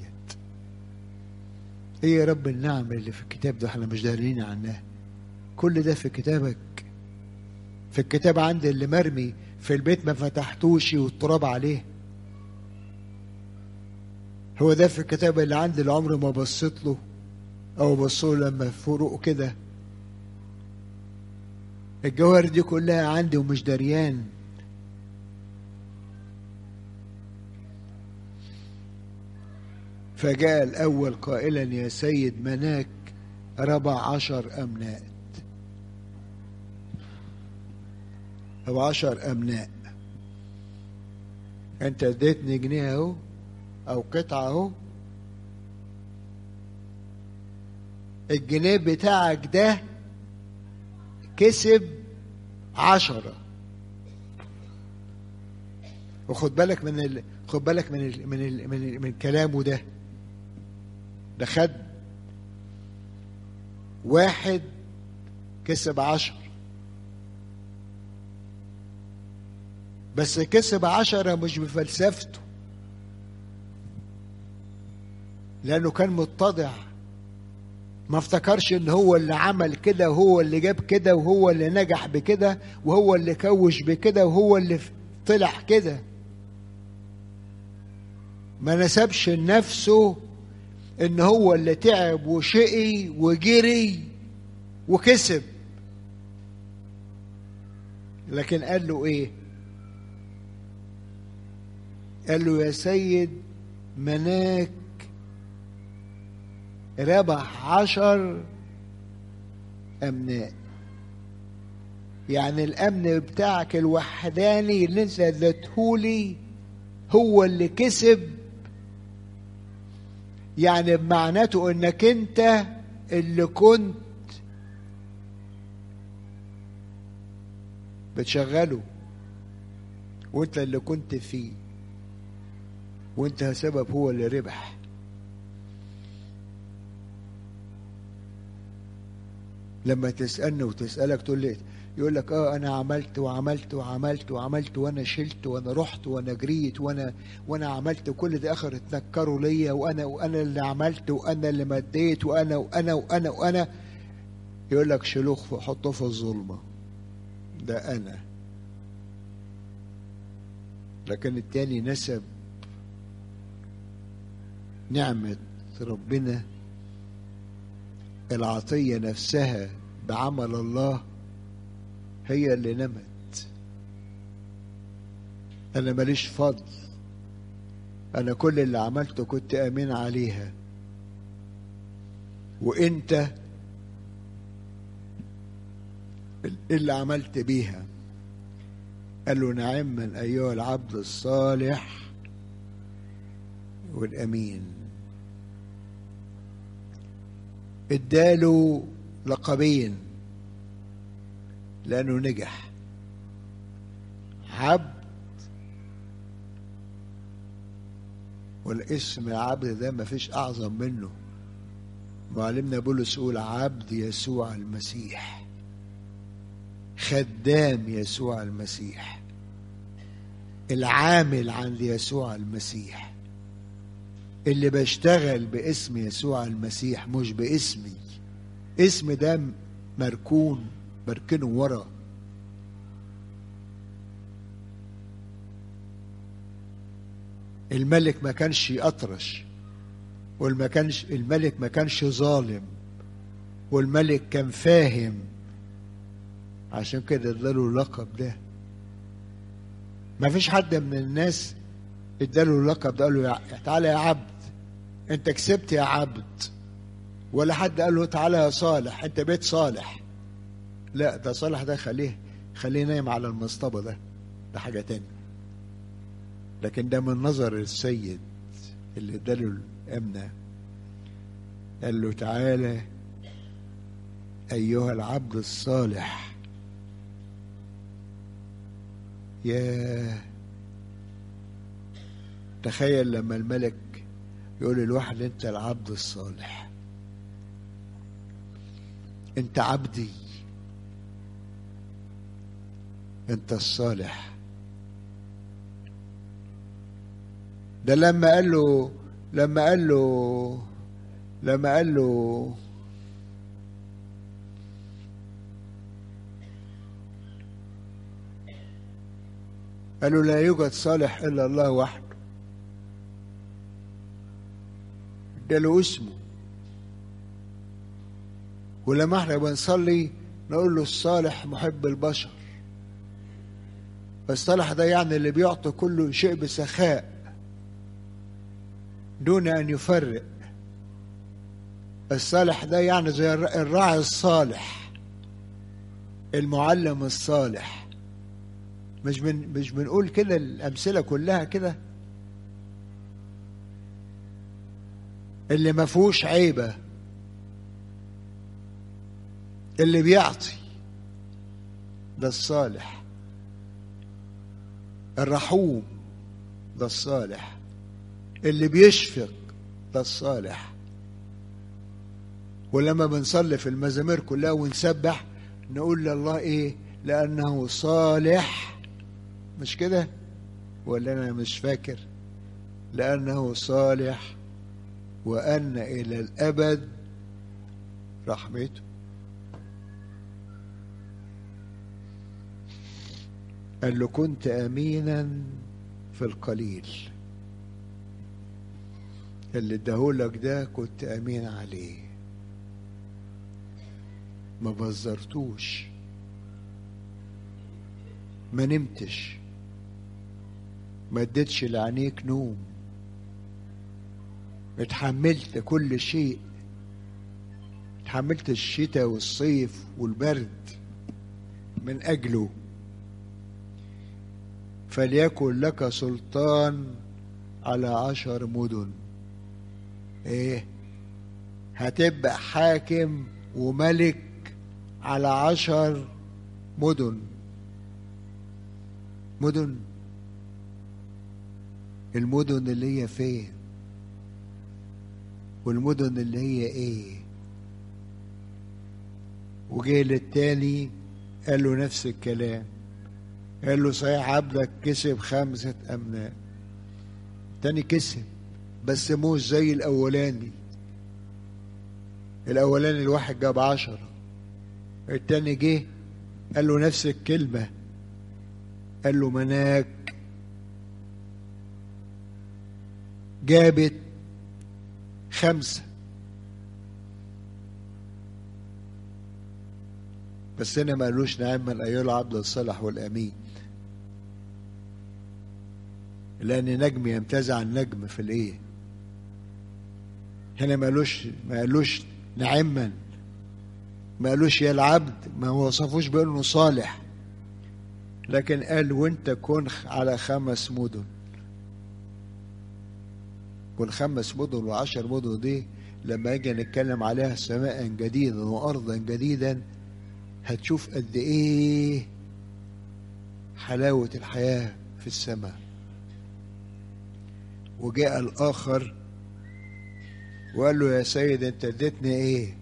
ايه يا رب النعمة اللي في الكتاب ده احنا مش دارين عنها كل ده في كتابك في الكتاب عندي اللي مرمي في البيت ما فتحتوش والتراب عليه هو ده في الكتاب اللي عندي العمر ما بصيت له او بصوا لما فروق كده الجوهر دي كلها عندي ومش دريان فجاء الأول قائلا يا سيد مناك ربع عشر أمناء أو عشر أمناء أنت اديتني جنيه أهو أو قطعة أهو الجنيه بتاعك ده كسب عشرة وخد بالك من ال... خد بالك من ال... من ال... من, ال... من كلامه ده ده خد واحد كسب عشر بس كسب عشرة مش بفلسفته لأنه كان متضع ما افتكرش ان هو اللي عمل كده وهو اللي جاب كده وهو اللي نجح بكده وهو اللي كوش بكده وهو اللي طلع كده ما نسبش لنفسه ان هو اللي تعب وشقي وجري وكسب لكن قال له ايه قال له يا سيد مناك ربح عشر أمناء يعني الأمن بتاعك الوحداني اللي انت اديتهولي هو اللي كسب يعني بمعناته انك انت اللي كنت بتشغله وانت اللي كنت فيه وانت سبب هو اللي ربح لما تسألني وتسألك تقول لي يقول لك اه انا عملت وعملت وعملت وعملت وانا شلت وانا رحت وانا جريت وانا وانا عملت كل ده اخر اتنكروا ليا وانا وانا اللي عملت وانا اللي مديت وانا وانا وانا وانا يقول لك شلوخ حطه في الظلمه ده انا لكن التاني نسب نعمة ربنا العطية نفسها بعمل الله هي اللي نمت أنا ماليش فضل أنا كل اللي عملته كنت أمين عليها وأنت اللي عملت بيها قال له نعما أيها العبد الصالح والأمين اداله لقبين لأنه نجح عبد والاسم العبد ده ما فيش أعظم منه معلمنا بولس يقول عبد يسوع المسيح خدام يسوع المسيح العامل عند يسوع المسيح اللي بشتغل باسم يسوع المسيح مش باسمي اسم ده مركون بركنه ورا الملك ما كانش أطرش والما كانش الملك ما كانش ظالم والملك كان فاهم عشان كده اداله اللقب ده ما فيش حد من الناس اداله اللقب ده قال له تعالى يا عبد انت كسبت يا عبد ولا حد قال له تعالى يا صالح انت بيت صالح لا ده صالح ده خليه خليه نايم على المصطبه ده ده حاجه تانية لكن ده من نظر السيد اللي اداله الامنه قال له تعالى ايها العبد الصالح يا تخيل لما الملك يقول للواحد انت العبد الصالح انت عبدي انت الصالح ده لما قال له لما قال له لما قال له قالوا لا يوجد صالح الا الله وحده ده له اسمه ولما احنا بنصلي نقول له الصالح محب البشر الصالح ده يعني اللي بيعطي كل شيء بسخاء دون ان يفرق الصالح ده يعني زي الراعي الصالح المعلم الصالح مش بن مش بنقول كده الامثله كلها كده اللي ما فيهوش عيبه اللي بيعطي ده الصالح الرحوم ده الصالح اللي بيشفق ده الصالح ولما بنصلي في المزامير كلها ونسبح نقول لله ايه لانه صالح مش كده ولا انا مش فاكر لانه صالح وان الى الابد رحمته قال له كنت امينا في القليل اللي اداهولك ده كنت امين عليه ما بزرتوش ما نمتش ما اديتش لعينيك نوم اتحملت كل شيء تحملت الشتاء والصيف والبرد من أجله فليكن لك سلطان على عشر مدن ايه هتبقى حاكم وملك على عشر مدن مدن المدن اللي هي فين والمدن اللي هي ايه وجه للتاني قال له نفس الكلام قال له صحيح عبدك كسب خمسة أمناء تاني كسب بس مش زي الأولاني الأولاني الواحد جاب عشرة التاني جه قال له نفس الكلمة قال له مناك جابت خمسة بس هنا ما قالوش نعم من أيها العبد الصالح والأمين لأن نجم يمتاز عن نجم في الإيه هنا ما قالوش ما قالوش نعما ما قالوش يا العبد ما وصفوش بأنه صالح لكن قال وانت كن على خمس مدن كن خمس مدن وعشر مدن دي لما اجي نتكلم عليها سماء جديدا وارضا جديدا هتشوف قد ايه حلاوة الحياة في السماء وجاء الآخر وقال له يا سيد انت اديتني ايه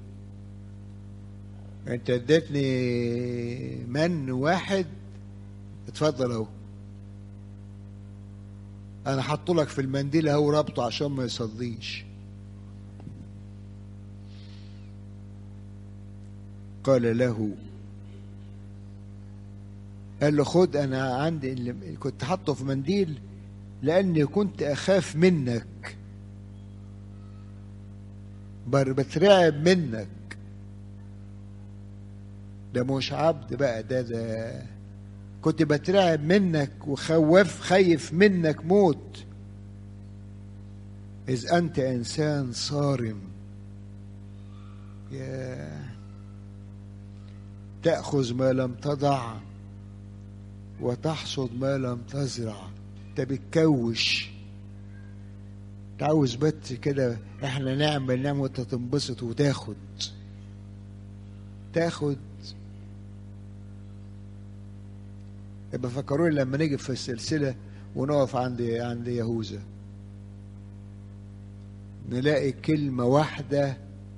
انت اديتني من واحد اتفضل اهو انا حاطه لك في المنديل اهو رابطه عشان ما يصديش قال له قال له خد انا عندي اللي كنت حاطه في منديل لاني كنت اخاف منك بر بترعب منك ده مش عبد بقى ده ده كنت بترعب منك وخوف خايف منك موت إذ أنت إنسان صارم يا تأخذ ما لم تضع وتحصد ما لم تزرع انت بتكوش تعوز بس كده احنا نعمل نعمل وانت تنبسط وتاخد تاخد يبقى فكروني لما نيجي في السلسله ونقف عند عند يهوذا نلاقي كلمة واحدة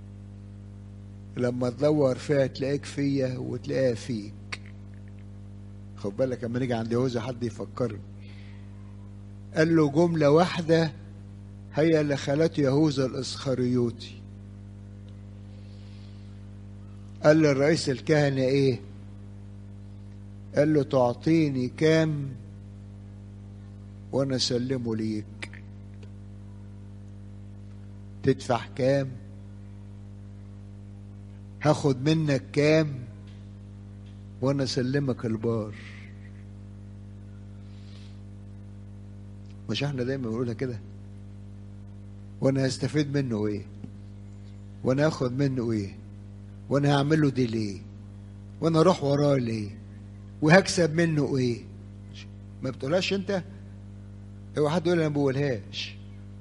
لما تدور فيها تلاقيك فيا وتلاقيها فيك خد بالك لما نيجي عند يهوذا حد يفكرني قال له جملة واحدة هي اللي خلته يهوذا الإسخريوطي قال للرئيس الكهنة إيه؟ قال له تعطيني كام وأنا أسلمه ليك تدفع كام هاخد منك كام وانا اسلمك البار مش احنا دايما بنقولها كده وانا هستفيد منه ايه وانا هاخد منه ايه وانا هعمل له دي ليه وانا اروح وراه ليه وهكسب منه ايه ما بتقولهاش انت اوعى حد يقول انا ما بقولهاش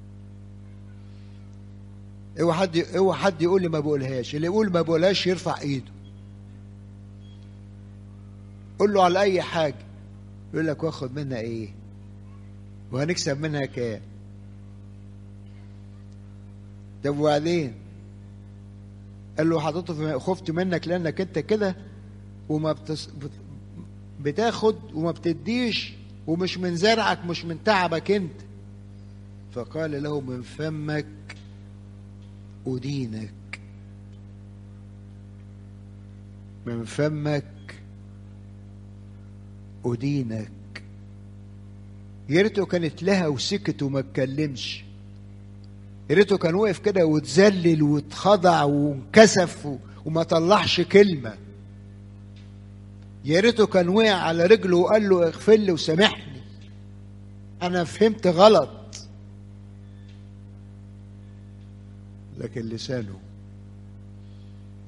اوعى حد اوعى حد يقول لي ما بقولهاش اللي يقول ما بقولهاش يرفع ايده قول له على اي حاجه يقول لك واخد منها ايه وهنكسب منها كام طب وبعدين قال له حطيته في خفت منك لانك انت كده وما بتس... بتاخد وما بتديش ومش من زرعك مش من تعبك انت فقال له من فمك أدينك من فمك أدينك يا ريته كانت لها وسكت وما اتكلمش يا ريته كان وقف كده واتذلل واتخضع وانكسف وما طلعش كلمه يا ريته كان وقع على رجله وقال له اغفر لي وسامحني انا فهمت غلط لكن لسانه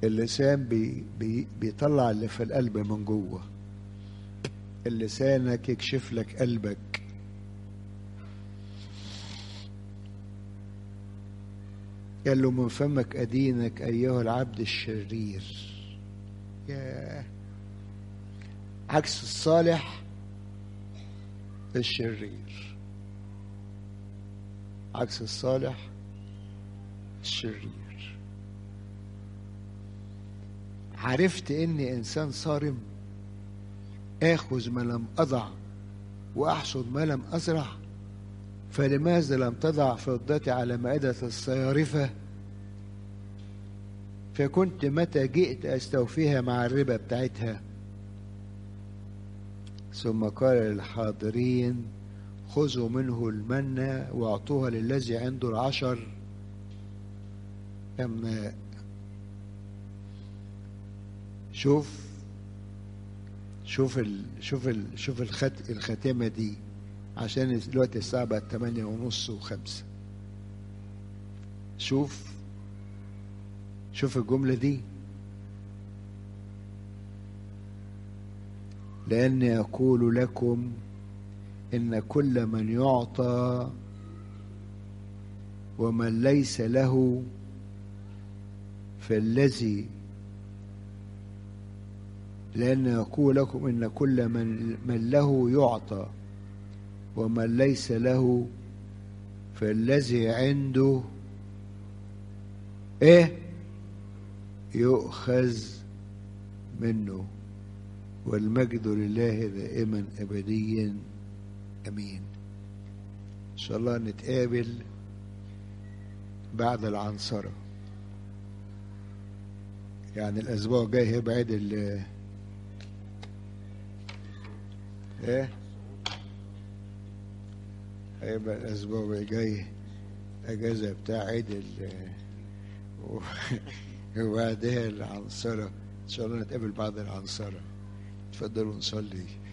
اللسان بي بي بيطلع اللي في القلب من جوه اللسانك يكشف لك قلبك قال له من فمك أدينك أيها العبد الشرير يا عكس الصالح الشرير عكس الصالح الشرير عرفت اني انسان صارم اخذ ما لم اضع واحصد ما لم ازرع فلماذا لم تضع فضتي على مائدة الصيارفة فكنت متى جئت استوفيها مع الربا بتاعتها ثم قال للحاضرين خذوا منه المنة واعطوها للذي عنده العشر أمناء شوف شوف ال شوف ال شوف الخت الختامة دي عشان دلوقتي الساعة بقت تمانية ونص وخمسة شوف شوف الجملة دي لأني أقول لكم إن كل من يعطى ومن ليس له فالذي لأن أقول لكم إن كل من, من له يعطى ومن ليس له فالذي عنده إيه يؤخذ منه والمجد لله دائما أبديا أمين إن شاء الله نتقابل بعد العنصرة يعني الأسبوع الجاي هيبقى عيد ال إيه هيبقى الأسبوع الجاي أجازة بتاع عيد ال وبعدها العنصرة إن شاء الله نتقابل بعد العنصرة تفضلوا نصلي